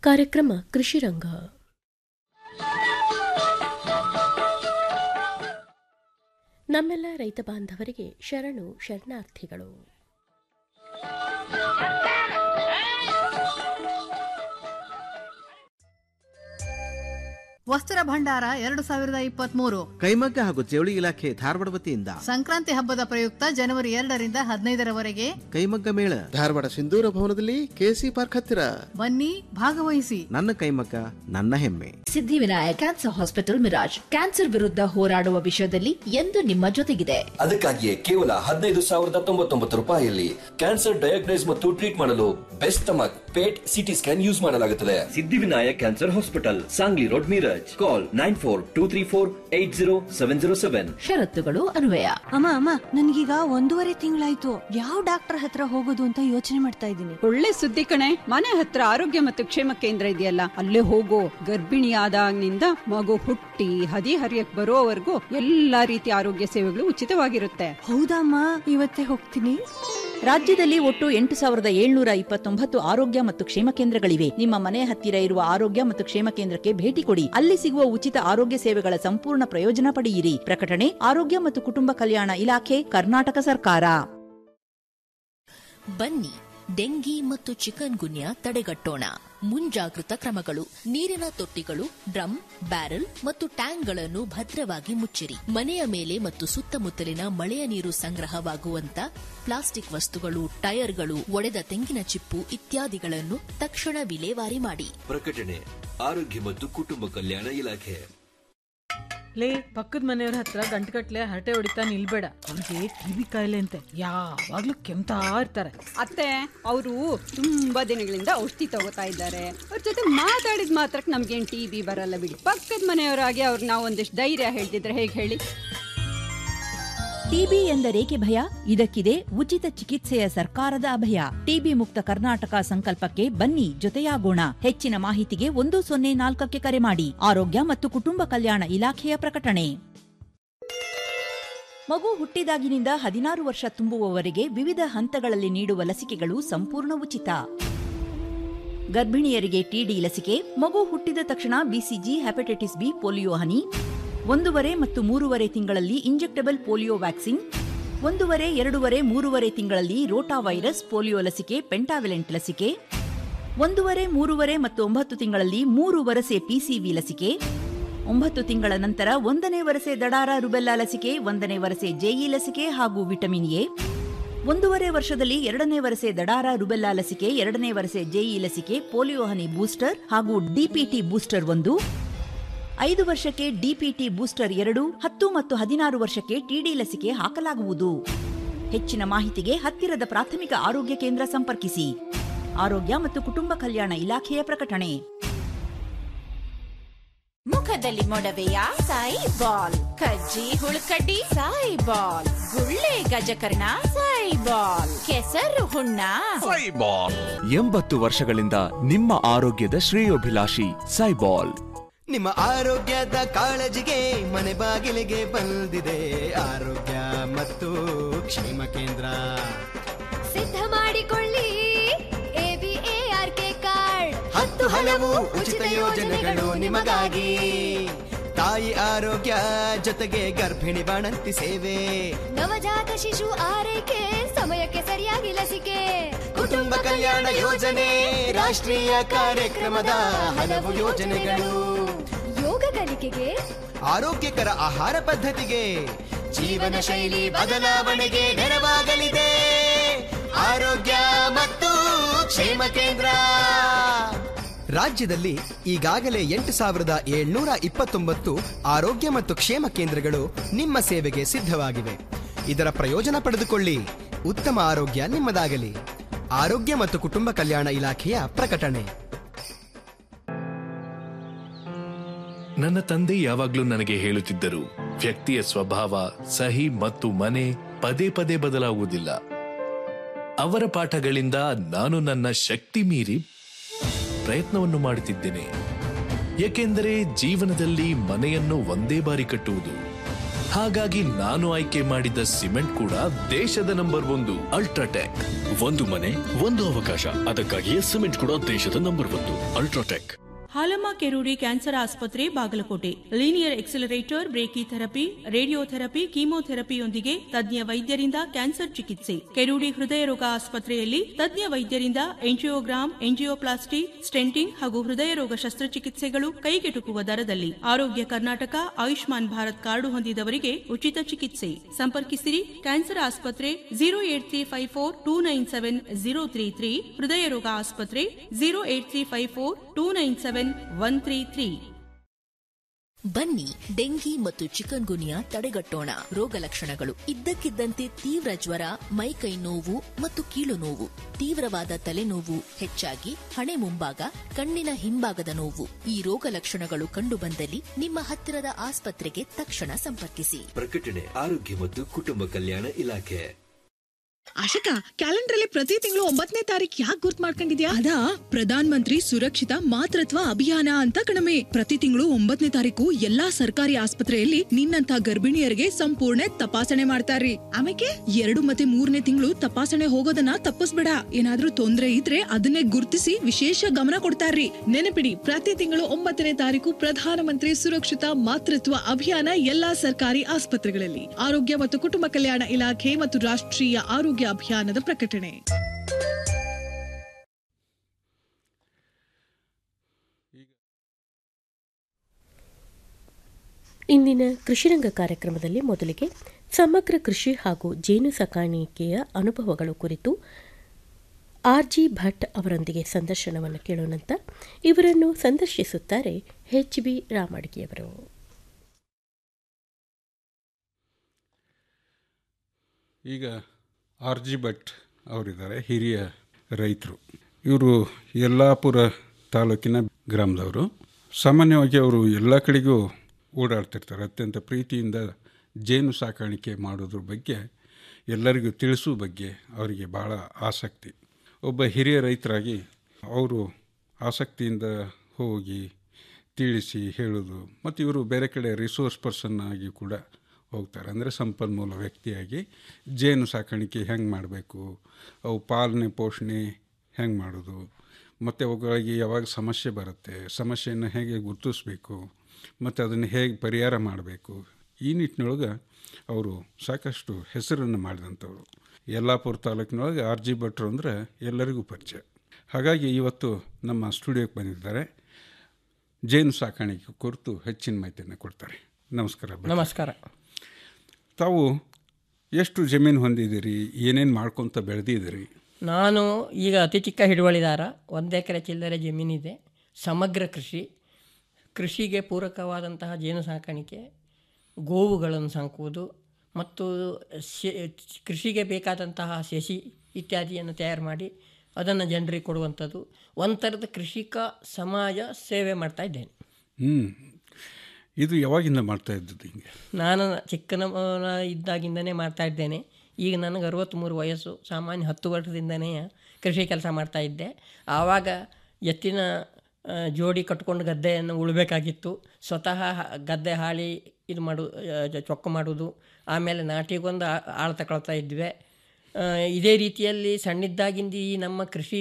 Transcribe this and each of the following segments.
ಕಾರ್ಯಕ್ರಮ ಕೃಷಿರಂಗ ನಮ್ಮೆಲ್ಲ ರೈತ ಬಾಂಧವರಿಗೆ ಶರಣು ಶರಣಾರ್ಥಿಗಳು ವಸ್ತ್ರ ಭಂಡಾರ ಎರಡು ಸಾವಿರದ ಇಪ್ಪತ್ಮೂರು ಕೈಮಗ್ಗ ಹಾಗೂ ಜವಳಿ ಇಲಾಖೆ ಧಾರವಾಡ ವತಿಯಿಂದ ಸಂಕ್ರಾಂತಿ ಹಬ್ಬದ ಪ್ರಯುಕ್ತ ಜನವರಿ ಎರಡರಿಂದ ಹದಿನೈದರವರೆಗೆ ಕೈಮಗ್ಗ ಮೇಳ ಧಾರವಾಡ ಸಿಂಧೂರ ಭವನದಲ್ಲಿ ಕೆಸಿ ಪಾರ್ಕ್ ಹತ್ತಿರ ಬನ್ನಿ ಭಾಗವಹಿಸಿ ನನ್ನ ಕೈಮಗ್ಗ ನನ್ನ ಹೆಮ್ಮೆ Siddhivinayak cancer hospital Miraj cancer ವಿರುದ್ಧ ಹೋರಾಡುವ ವಿಷಯದಲ್ಲಿ ಎಂದು ನಿಮ್ಮ ಜೊತೆಗಿದೆ ಅದಕ್ಕಾಗಿಯೇ ಕೇವಲ ಹದಿನೈದು ಸಾವಿರದ ತೊಂಬತ್ತೊಂಬತ್ತು ರೂಪಾಯಿಯಲ್ಲಿ ಕ್ಯಾನ್ಸರ್ ಡಯಾಗ್ನೈಸ್ ಮತ್ತು ಟ್ರೀಟ್ ಮಾಡಲು best stomach PET CT scan use ಮಾಡಲಾಗುತ್ತದೆ Siddhivinayak cancer hospital Sangli road Miraj call nine four two three four eight zero seven zero seven ಷರತ್ತುಗಳು ಅನ್ವಯ ಅಮ್ಮ ಅಮ್ಮ ನನ್ಗೀಗ ಒಂದೂವರೆ ತಿಂಗಳಾಯ್ತು ಯಾವ ಡಾಕ್ಟರ್ ಹತ್ರ ಹೋಗೋದು ಅಂತ ಯೋಚನೆ ಮಾಡ್ತಾ ಇದ್ದೀನಿ ಒಳ್ಳೆ ಸುದ್ದಿ ಕಣೆ ಮನೆ ಹತ್ರ ಆರೋಗ್ಯ ಮತ್ತು ಕ್ಷೇಮ ಕೇಂದ್ರ ಇದೆಯಲ್ಲ ಅಲ್ಲೇ ಹೋಗೋ ಗರ್ಭಿಣಿ ಆದಾಗಿನಿಂದ ಮಗು ಹುಟ್ಟಿ ಹದಿ ಹರಿಯಕ್ ಬರೋವರೆಗೂ ಎಲ್ಲಾ ರೀತಿಯ ಆರೋಗ್ಯ ಸೇವೆಗಳು ಉಚಿತವಾಗಿರುತ್ತೆ ಹೌದಮ್ಮ ಇವತ್ತೇ ಹೋಗ್ತೀನಿ ರಾಜ್ಯದಲ್ಲಿ ಒಟ್ಟು ಎಂಟು ಸಾವಿರದ ಏಳ್ನೂರ ಇಪ್ಪತ್ತೊಂಬತ್ತು ಆರೋಗ್ಯ ಮತ್ತು ಕ್ಷೇಮ ಕೇಂದ್ರಗಳಿವೆ ನಿಮ್ಮ ಮನೆ ಹತ್ತಿರ ಇರುವ ಆರೋಗ್ಯ ಮತ್ತು ಕ್ಷೇಮ ಕೇಂದ್ರಕ್ಕೆ ಭೇಟಿ ಕೊಡಿ ಅಲ್ಲಿ ಸಿಗುವ ಉಚಿತ ಆರೋಗ್ಯ ಸೇವೆಗಳ ಸಂಪೂರ್ಣ ಪ್ರಯೋಜನ ಪಡೆಯಿರಿ ಪ್ರಕಟಣೆ ಆರೋಗ್ಯ ಮತ್ತು ಕುಟುಂಬ ಕಲ್ಯಾಣ ಇಲಾಖೆ ಕರ್ನಾಟಕ ಸರ್ಕಾರ ಬನ್ನಿ ಡೆಂಗಿ ಮತ್ತು ಚಿಕನ್ ಗುನ್ಯಾ ತಡೆಗಟ್ಟೋಣ ಮುಂಜಾಗೃತ ಕ್ರಮಗಳು ನೀರಿನ ತೊಟ್ಟಿಗಳು ಡ್ರಮ್ ಬ್ಯಾರೆಲ್ ಮತ್ತು ಟ್ಯಾಂಕ್ಗಳನ್ನು ಭದ್ರವಾಗಿ ಮುಚ್ಚಿರಿ ಮನೆಯ ಮೇಲೆ ಮತ್ತು ಸುತ್ತಮುತ್ತಲಿನ ಮಳೆಯ ನೀರು ಸಂಗ್ರಹವಾಗುವಂತ ಪ್ಲಾಸ್ಟಿಕ್ ವಸ್ತುಗಳು ಟೈರ್ಗಳು ಒಡೆದ ತೆಂಗಿನ ಚಿಪ್ಪು ಇತ್ಯಾದಿಗಳನ್ನು ತಕ್ಷಣ ವಿಲೇವಾರಿ ಮಾಡಿ ಪ್ರಕಟಣೆ ಆರೋಗ್ಯ ಮತ್ತು ಕುಟುಂಬ ಕಲ್ಯಾಣ ಇಲಾಖೆ ಲೇ ಪಕ್ಕದ ಮನೆಯವ್ರ ಹತ್ರ ಗಂಟುಗಟ್ಲೆ ಹರಟೆ ಹೊಡಿತಾ ನಿಲ್ಬೇಡ ಅವ್ರಿಗೆ ಕಿವಿ ಕಾಯಿಲೆ ಅಂತೆ ಯಾವಾಗ್ಲೂ ಕೆಮ್ತಾ ಇರ್ತಾರೆ ಅತ್ತೆ ಅವರು ತುಂಬಾ ದಿನಗಳಿಂದ ಔಷಧಿ ತಗೋತಾ ಇದ್ದಾರೆ ಅವ್ರ ಜೊತೆ ಮಾತಾಡಿದ ಮಾತ್ರಕ್ಕೆ ನಮ್ಗೇನ್ ಟಿ ಬಿ ಬರಲ್ಲ ಬಿಡಿ ಪಕ್ಕದ ಮನೆಯವರಾಗಿ ಅವ್ರು ನಾವು ಒಂದಿಷ್ಟು ಧೈರ್ಯ ಹೇಳ್ತಿದ್ರೆ ಹೇಗೆ ಹೇಳಿ ಟಿಬಿ ಎಂದರೇಕೆ ಭಯ ಇದಕ್ಕಿದೆ ಉಚಿತ ಚಿಕಿತ್ಸೆಯ ಸರ್ಕಾರದ ಅಭಯ ಟಿಬಿ ಮುಕ್ತ ಕರ್ನಾಟಕ ಸಂಕಲ್ಪಕ್ಕೆ ಬನ್ನಿ ಜೊತೆಯಾಗೋಣ ಹೆಚ್ಚಿನ ಮಾಹಿತಿಗೆ ಒಂದು ಸೊನ್ನೆ ನಾಲ್ಕಕ್ಕೆ ಕರೆ ಮಾಡಿ ಆರೋಗ್ಯ ಮತ್ತು ಕುಟುಂಬ ಕಲ್ಯಾಣ ಇಲಾಖೆಯ ಪ್ರಕಟಣೆ ಮಗು ಹುಟ್ಟಿದಾಗಿನಿಂದ ಹದಿನಾರು ವರ್ಷ ತುಂಬುವವರೆಗೆ ವಿವಿಧ ಹಂತಗಳಲ್ಲಿ ನೀಡುವ ಲಸಿಕೆಗಳು ಸಂಪೂರ್ಣ ಉಚಿತ ಗರ್ಭಿಣಿಯರಿಗೆ ಟಿಡಿ ಲಸಿಕೆ ಮಗು ಹುಟ್ಟಿದ ತಕ್ಷಣ ಬಿಸಿಜಿ ಹೆಪಟೈಟಿಸ್ ಬಿ ಪೋಲಿಯೋ ಹನಿ ಒಂದೂವರೆ ಮತ್ತು ಮೂರುವರೆ ತಿಂಗಳಲ್ಲಿ ಇಂಜೆಕ್ಟಬಲ್ ಪೋಲಿಯೋ ವ್ಯಾಕ್ಸಿನ್ ಒಂದೂವರೆ ಎರಡೂವರೆ ಮೂರುವರೆ ತಿಂಗಳಲ್ಲಿ ರೋಟಾ ವೈರಸ್ ಪೋಲಿಯೋ ಲಸಿಕೆ ಪೆಂಟಾವಿಲೆಂಟ್ ಲಸಿಕೆ ಒಂದೂವರೆ ಮೂರುವರೆ ಮತ್ತು ಒಂಬತ್ತು ತಿಂಗಳಲ್ಲಿ ಮೂರು ವರಸೆ ಪಿಸಿವಿ ಲಸಿಕೆ ಒಂಬತ್ತು ತಿಂಗಳ ನಂತರ ಒಂದನೇ ವರಸೆ ದಡಾರ ರುಬೆಲ್ಲಾ ಲಸಿಕೆ ಒಂದನೇ ವರಸೆ ಜೆಇ ಲಸಿಕೆ ಹಾಗೂ ವಿಟಮಿನ್ ಎ ಒಂದೂವರೆ ವರ್ಷದಲ್ಲಿ ಎರಡನೇ ವರಸೆ ದಡಾರ ರುಬೆಲ್ಲಾ ಲಸಿಕೆ ಎರಡನೇ ವರಸೆ ಜೆಇ ಲಸಿಕೆ ಪೋಲಿಯೋ ಹನಿ ಬೂಸ್ಟರ್ ಹಾಗೂ ಡಿಪಿಟಿ ಬೂಸ್ಟರ್ ಒಂದು ಐದು ವರ್ಷಕ್ಕೆ ಡಿಪಿಟಿ ಬೂಸ್ಟರ್ ಎರಡು ಹತ್ತು ಮತ್ತು ಹದಿನಾರು ವರ್ಷಕ್ಕೆ ಟಿಡಿ ಲಸಿಕೆ ಹಾಕಲಾಗುವುದು ಹೆಚ್ಚಿನ ಮಾಹಿತಿಗೆ ಹತ್ತಿರದ ಪ್ರಾಥಮಿಕ ಆರೋಗ್ಯ ಕೇಂದ್ರ ಸಂಪರ್ಕಿಸಿ ಆರೋಗ್ಯ ಮತ್ತು ಕುಟುಂಬ ಕಲ್ಯಾಣ ಇಲಾಖೆಯ ಪ್ರಕಟಣೆ ಮುಖದಲ್ಲಿ ಮೊಡವೆಯ ಸಾಯಿ ಬಾಲ್ ಕಜ್ಜಿ ಹುಳುಕಡ್ಡಿ ಸಾಯಿ ಬಾಲ್ ಗುಳ್ಳೆ ಗಜಕರ್ಣ ಸಾಯಿ ಬಾಲ್ ಕೆಸರು ಹುಣ್ಣ ಸೈಬಾಲ್ ಎಂಬತ್ತು ವರ್ಷಗಳಿಂದ ನಿಮ್ಮ ಆರೋಗ್ಯದ ಶ್ರೇಯೋಭಿಲಾಷಿ ಸೈಬಾಲ್ ನಿಮ್ಮ ಆರೋಗ್ಯದ ಕಾಳಜಿಗೆ ಮನೆ ಬಾಗಿಲಿಗೆ ಬಂದಿದೆ ಆರೋಗ್ಯ ಮತ್ತು ಕ್ಷೇಮ ಕೇಂದ್ರ ಸಿದ್ಧ ಮಾಡಿಕೊಳ್ಳಿ ಎಬಿಎಆರ್ಕೆ ಕಾರ್ಡ್ ಹತ್ತು ಹಲವು ಉಚಿತ ಯೋಜನೆಗಳು ನಿಮಗಾಗಿ ತಾಯಿ ಆರೋಗ್ಯ ಜೊತೆಗೆ ಗರ್ಭಿಣಿ ಬಾಣಂತಿ ಸೇವೆ ನವಜಾತ ಶಿಶು ಆರೈಕೆ ಸಮಯಕ್ಕೆ ಸರಿಯಾಗಿ ಲಸಿಕೆ ಕುಟುಂಬ ಕಲ್ಯಾಣ ಯೋಜನೆ ರಾಷ್ಟ್ರೀಯ ಕಾರ್ಯಕ್ರಮದ ಹಲವು ಯೋಜನೆಗಳು ಯೋಗ ಕಲಿಕೆಗೆ ಆರೋಗ್ಯಕರ ಆಹಾರ ಪದ್ಧತಿಗೆ ಜೀವನ ಶೈಲಿ ಬದಲಾವಣೆಗೆ ನೆರವಾಗಲಿದೆ ಆರೋಗ್ಯ ಮತ್ತು ಕ್ಷೇಮ ಕೇಂದ್ರ ರಾಜ್ಯದಲ್ಲಿ ಈಗಾಗಲೇ ಎಂಟು ಸಾವಿರದ ಏಳ್ನೂರ ಇಪ್ಪತ್ತೊಂಬತ್ತು ಆರೋಗ್ಯ ಮತ್ತು ಕ್ಷೇಮ ಕೇಂದ್ರಗಳು ನಿಮ್ಮ ಸೇವೆಗೆ ಸಿದ್ಧವಾಗಿವೆ ಇದರ ಪ್ರಯೋಜನ ಪಡೆದುಕೊಳ್ಳಿ ಉತ್ತಮ ಆರೋಗ್ಯ ನಿಮ್ಮದಾಗಲಿ ಆರೋಗ್ಯ ಮತ್ತು ಕುಟುಂಬ ಕಲ್ಯಾಣ ಇಲಾಖೆಯ ಪ್ರಕಟಣೆ ನನ್ನ ತಂದೆ ಯಾವಾಗ್ಲೂ ನನಗೆ ಹೇಳುತ್ತಿದ್ದರು ವ್ಯಕ್ತಿಯ ಸ್ವಭಾವ ಸಹಿ ಮತ್ತು ಮನೆ ಪದೇ ಪದೇ ಬದಲಾಗುವುದಿಲ್ಲ ಅವರ ಪಾಠಗಳಿಂದ ನಾನು ನನ್ನ ಶಕ್ತಿ ಮೀರಿ ಪ್ರಯತ್ನವನ್ನು ಮಾಡುತ್ತಿದ್ದೇನೆ ಏಕೆಂದರೆ ಜೀವನದಲ್ಲಿ ಮನೆಯನ್ನು ಒಂದೇ ಬಾರಿ ಕಟ್ಟುವುದು ಹಾಗಾಗಿ ನಾನು ಆಯ್ಕೆ ಮಾಡಿದ ಸಿಮೆಂಟ್ ಕೂಡ ದೇಶದ ನಂಬರ್ ಒಂದು ಅಲ್ಟ್ರಾಟೆಕ್ ಒಂದು ಮನೆ ಒಂದು ಅವಕಾಶ ಅದಕ್ಕಾಗಿಯೇ ಸಿಮೆಂಟ್ ಕೂಡ ದೇಶದ ನಂಬರ್ ಒಂದು ಅಲ್ಟ್ರಾಟೆಕ್ ಹಾಲಮ್ಮ ಕೆರೂಡಿ ಕ್ಯಾನ್ಸರ್ ಆಸ್ಪತ್ರೆ Bagalkot linear accelerator brachytherapy radiotherapy ಕೀಮೋಥೆರಪಿಯೊಂದಿಗೆ ತಜ್ಞ ವೈದ್ಯರಿಂದ ಕ್ಯಾನ್ಸರ್ ಚಿಕಿತ್ಸೆ ಕೆರೂಡಿ ಹೃದಯ ರೋಗ ಆಸ್ಪತ್ರೆಯಲ್ಲಿ ತಜ್ಞ ವೈದ್ಯರಿಂದ ಎಂಜಿಯೋಗ್ರಾಮ್ ಎಂಜಿಯೋಪ್ಲಾಸ್ಟಿ ಸ್ಟೆಂಟಿಂಗ್ ಹಾಗೂ ಹೃದಯ ರೋಗ ಶಸ್ತ್ರಚಿಕಿತ್ಸೆಗಳು ಕೈಗೆಟುಕುವ ದರದಲ್ಲಿ ಆರೋಗ್ಯ ಕರ್ನಾಟಕ ಆಯುಷ್ಮಾನ್ ಭಾರತ್ ಕಾರ್ಡು ಹೊಂದಿದವರಿಗೆ ಉಚಿತ ಚಿಕಿತ್ಸೆ ಸಂಪರ್ಕಿಸಿರಿ ಕ್ಯಾನ್ಸರ್ ಆಸ್ಪತ್ರೆ zero eight three five four two nine seven zero three three ಹೃದಯ ರೋಗ ಆಸ್ಪತ್ರೆ zero eight three five four two nine seven one three three ಬನ್ನಿ ಡೆಂಗಿ ಮತ್ತು ಚಿಕನ್ ಗುನಿಯಾ ತಡೆಗಟ್ಟೋಣ ರೋಗ ಲಕ್ಷಣಗಳು ಇದ್ದಕ್ಕಿದ್ದಂತೆ ತೀವ್ರ ಜ್ವರ ಮೈಕೈ ನೋವು ಮತ್ತು ಕೀಲು ನೋವು ತೀವ್ರವಾದ ತಲೆನೋವು ಹೆಚ್ಚಾಗಿ ಹಣೆ ಮುಂಭಾಗ ಕಣ್ಣಿನ ಹಿಂಭಾಗದ ನೋವು ಈ ರೋಗ ಲಕ್ಷಣಗಳು ಕಂಡುಬಂದಲ್ಲಿ ನಿಮ್ಮ ಹತ್ತಿರದ ಆಸ್ಪತ್ರೆಗೆ ತಕ್ಷಣ ಸಂಪರ್ಕಿಸಿ ಪ್ರಕಟಣೆ ಆರೋಗ್ಯ ಮತ್ತು ಕುಟುಂಬ ಕಲ್ಯಾಣ ಇಲಾಖೆ ಆಶಿಕಾ ಕ್ಯಾಲೆಂಡರ್ ಅಲ್ಲಿ ಪ್ರತಿ ತಿಂಗಳು ಒಂಬತ್ತನೇ ತಾರೀಕು ಯಾಕೆ ಗುರ್ತ್ ಮಾಡ್ಕೊಂಡಿದ್ಯಾ ಅದಾ ಪ್ರಧಾನ ಮಂತ್ರಿ ಸುರಕ್ಷಿತ ಮಾತೃತ್ವ ಅಭಿಯಾನ ಅಂತ ಕಣಮೆ ಪ್ರತಿ ತಿಂಗಳು ಒಂಬತ್ತನೇ ತಾರೀಕು ಎಲ್ಲಾ ಸರ್ಕಾರಿ ಆಸ್ಪತ್ರೆಯಲ್ಲಿ ನಿನ್ನಂತ ಗರ್ಭಿಣಿಯರಿಗೆ ಸಂಪೂರ್ಣ ತಪಾಸಣೆ ಮಾಡ್ತಾರ್ರಿ ಆಮೇಲೆ ಎರಡು ಮತ್ತೆ ಮೂರನೇ ತಿಂಗಳು ತಪಾಸಣೆ ಹೋಗೋದನ್ನ ತಪ್ಪಿಸ್ಬೇಡ ಏನಾದ್ರೂ ತೊಂದ್ರೆ ಇದ್ರೆ ಅದನ್ನೇ ಗುರ್ತಿಸಿ ವಿಶೇಷ ಗಮನ ಕೊಡ್ತಾರ್ರಿ ನೆನಪಿಡಿ ಪ್ರತಿ ತಿಂಗಳು ಒಂಬತ್ತನೇ ತಾರೀಕು ಪ್ರಧಾನಮಂತ್ರಿ ಸುರಕ್ಷಿತ ಮಾತೃತ್ವ ಅಭಿಯಾನ ಎಲ್ಲಾ ಸರ್ಕಾರಿ ಆಸ್ಪತ್ರೆಗಳಲ್ಲಿ ಆರೋಗ್ಯ ಮತ್ತು ಕುಟುಂಬ ಕಲ್ಯಾಣ ಇಲಾಖೆ ಮತ್ತು ರಾಷ್ಟ್ರೀಯ ಆರೋಗ್ಯ ಅಭಿಯಾನದ ಪ್ರಕಟಣೆ ಇಂದಿನ ಕೃಷಿರಂಗ ಕಾರ್ಯಕ್ರಮದಲ್ಲಿ ಮೊದಲಿಗೆ ಸಮಗ್ರ ಕೃಷಿ ಹಾಗೂ ಜೇನು ಸಾಕಾಣಿಕೆಯ ಅನುಭವಗಳು ಕುರಿತು ಆರ್ ಜಿ ಭಟ್ ಅವರೊಂದಿಗೆ ಸಂದರ್ಶನವನ್ನು ಕೇಳೋಣಂತ ಇವರನ್ನು ಸಂದರ್ಶಿಸುತ್ತಾರೆ ಎಚ್ ಬಿ ರಾಮಡ್ಗಿಯವರು ಈಗ ಆರ್ ಜಿ ಭಟ್ ಅವರಿದ್ದಾರೆ ಹಿರಿಯ ರೈತರು ಇವರು ಯಲ್ಲಾಪುರ ತಾಲೂಕಿನ ಗ್ರಾಮದವರು ಸಾಮಾನ್ಯವಾಗಿ ಅವರು ಎಲ್ಲ ಕಡೆಗೂ ಓಡಾಡ್ತಿರ್ತಾರೆ ಅತ್ಯಂತ ಪ್ರೀತಿಯಿಂದ ಜೇನು ಸಾಕಾಣಿಕೆ ಮಾಡೋದ್ರ ಬಗ್ಗೆ ಎಲ್ಲರಿಗೂ ತಿಳಿಸುವ ಬಗ್ಗೆ ಅವರಿಗೆ ಭಾಳ ಆಸಕ್ತಿ ಒಬ್ಬ ಹಿರಿಯ ರೈತರಾಗಿ ಅವರು ಆಸಕ್ತಿಯಿಂದ ಹೋಗಿ ತಿಳಿಸಿ ಹೇಳೋದು ಮತ್ತು ಇವರು ಬೇರೆ ಕಡೆ ರಿಸೋರ್ಸ್ ಪರ್ಸನ್ ಆಗಿ ಕೂಡ ಹೋಗ್ತಾರೆ ಅಂದರೆ ಸಂಪನ್ಮೂಲ ವ್ಯಕ್ತಿಯಾಗಿ ಜೇನು ಸಾಕಾಣಿಕೆ ಹೆಂಗೆ ಮಾಡಬೇಕು ಅವು ಪಾಲನೆ ಪೋಷಣೆ ಹೆಂಗೆ ಮಾಡೋದು ಮತ್ತು ಅವುಗಳಿಗೆ ಯಾವಾಗ ಸಮಸ್ಯೆ ಬರುತ್ತೆ ಸಮಸ್ಯೆಯನ್ನು ಹೇಗೆ ಗುರುತಿಸ್ಬೇಕು ಮತ್ತು ಅದನ್ನು ಹೇಗೆ ಪರಿಹಾರ ಮಾಡಬೇಕು ಈ ನಿಟ್ಟಿನೊಳಗೆ ಅವರು ಸಾಕಷ್ಟು ಹೆಸರನ್ನು ಮಾಡಿದಂಥವ್ರು ಯಲ್ಲಾಪುರ ತಾಲೂಕಿನೊಳಗೆ ಆರ್ ಜಿ ಭಟ್ರು ಅಂದರೆ ಎಲ್ಲರಿಗೂ ಪರಿಚಯ ಹಾಗಾಗಿ ಇವತ್ತು ನಮ್ಮ ಸ್ಟುಡಿಯೋಕ್ಕೆ ಬಂದಿದ್ದಾರೆ ಜೇನು ಸಾಕಾಣಿಕೆ ಕುರಿತು ಹೆಚ್ಚಿನ ಮಾಹಿತಿಯನ್ನು ಕೊಡ್ತಾರೆ ನಮಸ್ಕಾರ ಭಟ್ರೆ. ನಮಸ್ಕಾರ ತಾವು ಎಷ್ಟು ಜಮೀನು ಹೊಂದಿದ್ದೀರಿ ಏನೇನು ಮಾಡ್ಕೊತ ಬೆಳೆದಿದ್ದೀರಿ ನಾನು ಈಗ ಅತಿ ಚಿಕ್ಕ ಹಿಡುವಳಿದಾರ ಒಂದು ಎಕರೆ ಚಿಲ್ಲರೆ ಜಮೀನಿದೆ ಸಮಗ್ರ ಕೃಷಿ ಕೃಷಿಗೆ ಪೂರಕವಾದಂತಹ ಜೇನು ಸಾಕಾಣಿಕೆ ಗೋವುಗಳನ್ನು ಸಾಕುವುದು ಮತ್ತು ಶೆ- ಕೃಷಿಗೆ ಬೇಕಾದಂತಹ ಸಸಿ ಇತ್ಯಾದಿಯನ್ನು ತಯಾರು ಮಾಡಿ ಅದನ್ನು ಜನರಿಗೆ ಕೊಡುವಂಥದ್ದು ಒಂದು ಥರದ ಕೃಷಿಕ ಸಮಾಜ ಸೇವೆ ಮಾಡ್ತಾ ಇದ್ದೇನೆ ಹ್ಞೂ ಇದು ಯಾವಾಗಿಂದ ಮಾಡ್ತಾ ಇದ್ದದ್ದು ಹಿಂಗೆ ನಾನು ಚಿಕ್ಕನ ಇದ್ದಾಗಿಂದನೇ ಮಾಡ್ತಾ ಇದ್ದೇನೆ ಈಗ ನನಗೆ ಅರವತ್ತ್ಮೂರು ವಯಸ್ಸು ಸಾಮಾನ್ಯ ಹತ್ತು ವರ್ಷದಿಂದನೇ ಕೃಷಿ ಕೆಲಸ ಮಾಡ್ತಾ ಇದ್ದೆ ಆವಾಗ ಎತ್ತಿನ ಆ, ಜೋಡಿ ಕಟ್ಕೊಂಡು ಗದ್ದೆಯನ್ನು ಉಳಬೇಕಾಗಿತ್ತು ಸ್ವತಃ ಹ- ಗದ್ದೆ ಹಾಳಿ ಇದು ಮಾಡು ಆ, ಚೊಕ್ಕ ಮಾಡೋದು ಆಮೇಲೆ ನಾಟಿಗೊಂದು ಆ- ಆಳು ತಗೊಳ್ತಾ ಇದ್ವಿ ಆ, ಇದೇ ರೀತಿಯಲ್ಲಿ ಸಣ್ಣಿದ್ದಾಗಿಂದ ಈ ನಮ್ಮ ಕೃಷಿ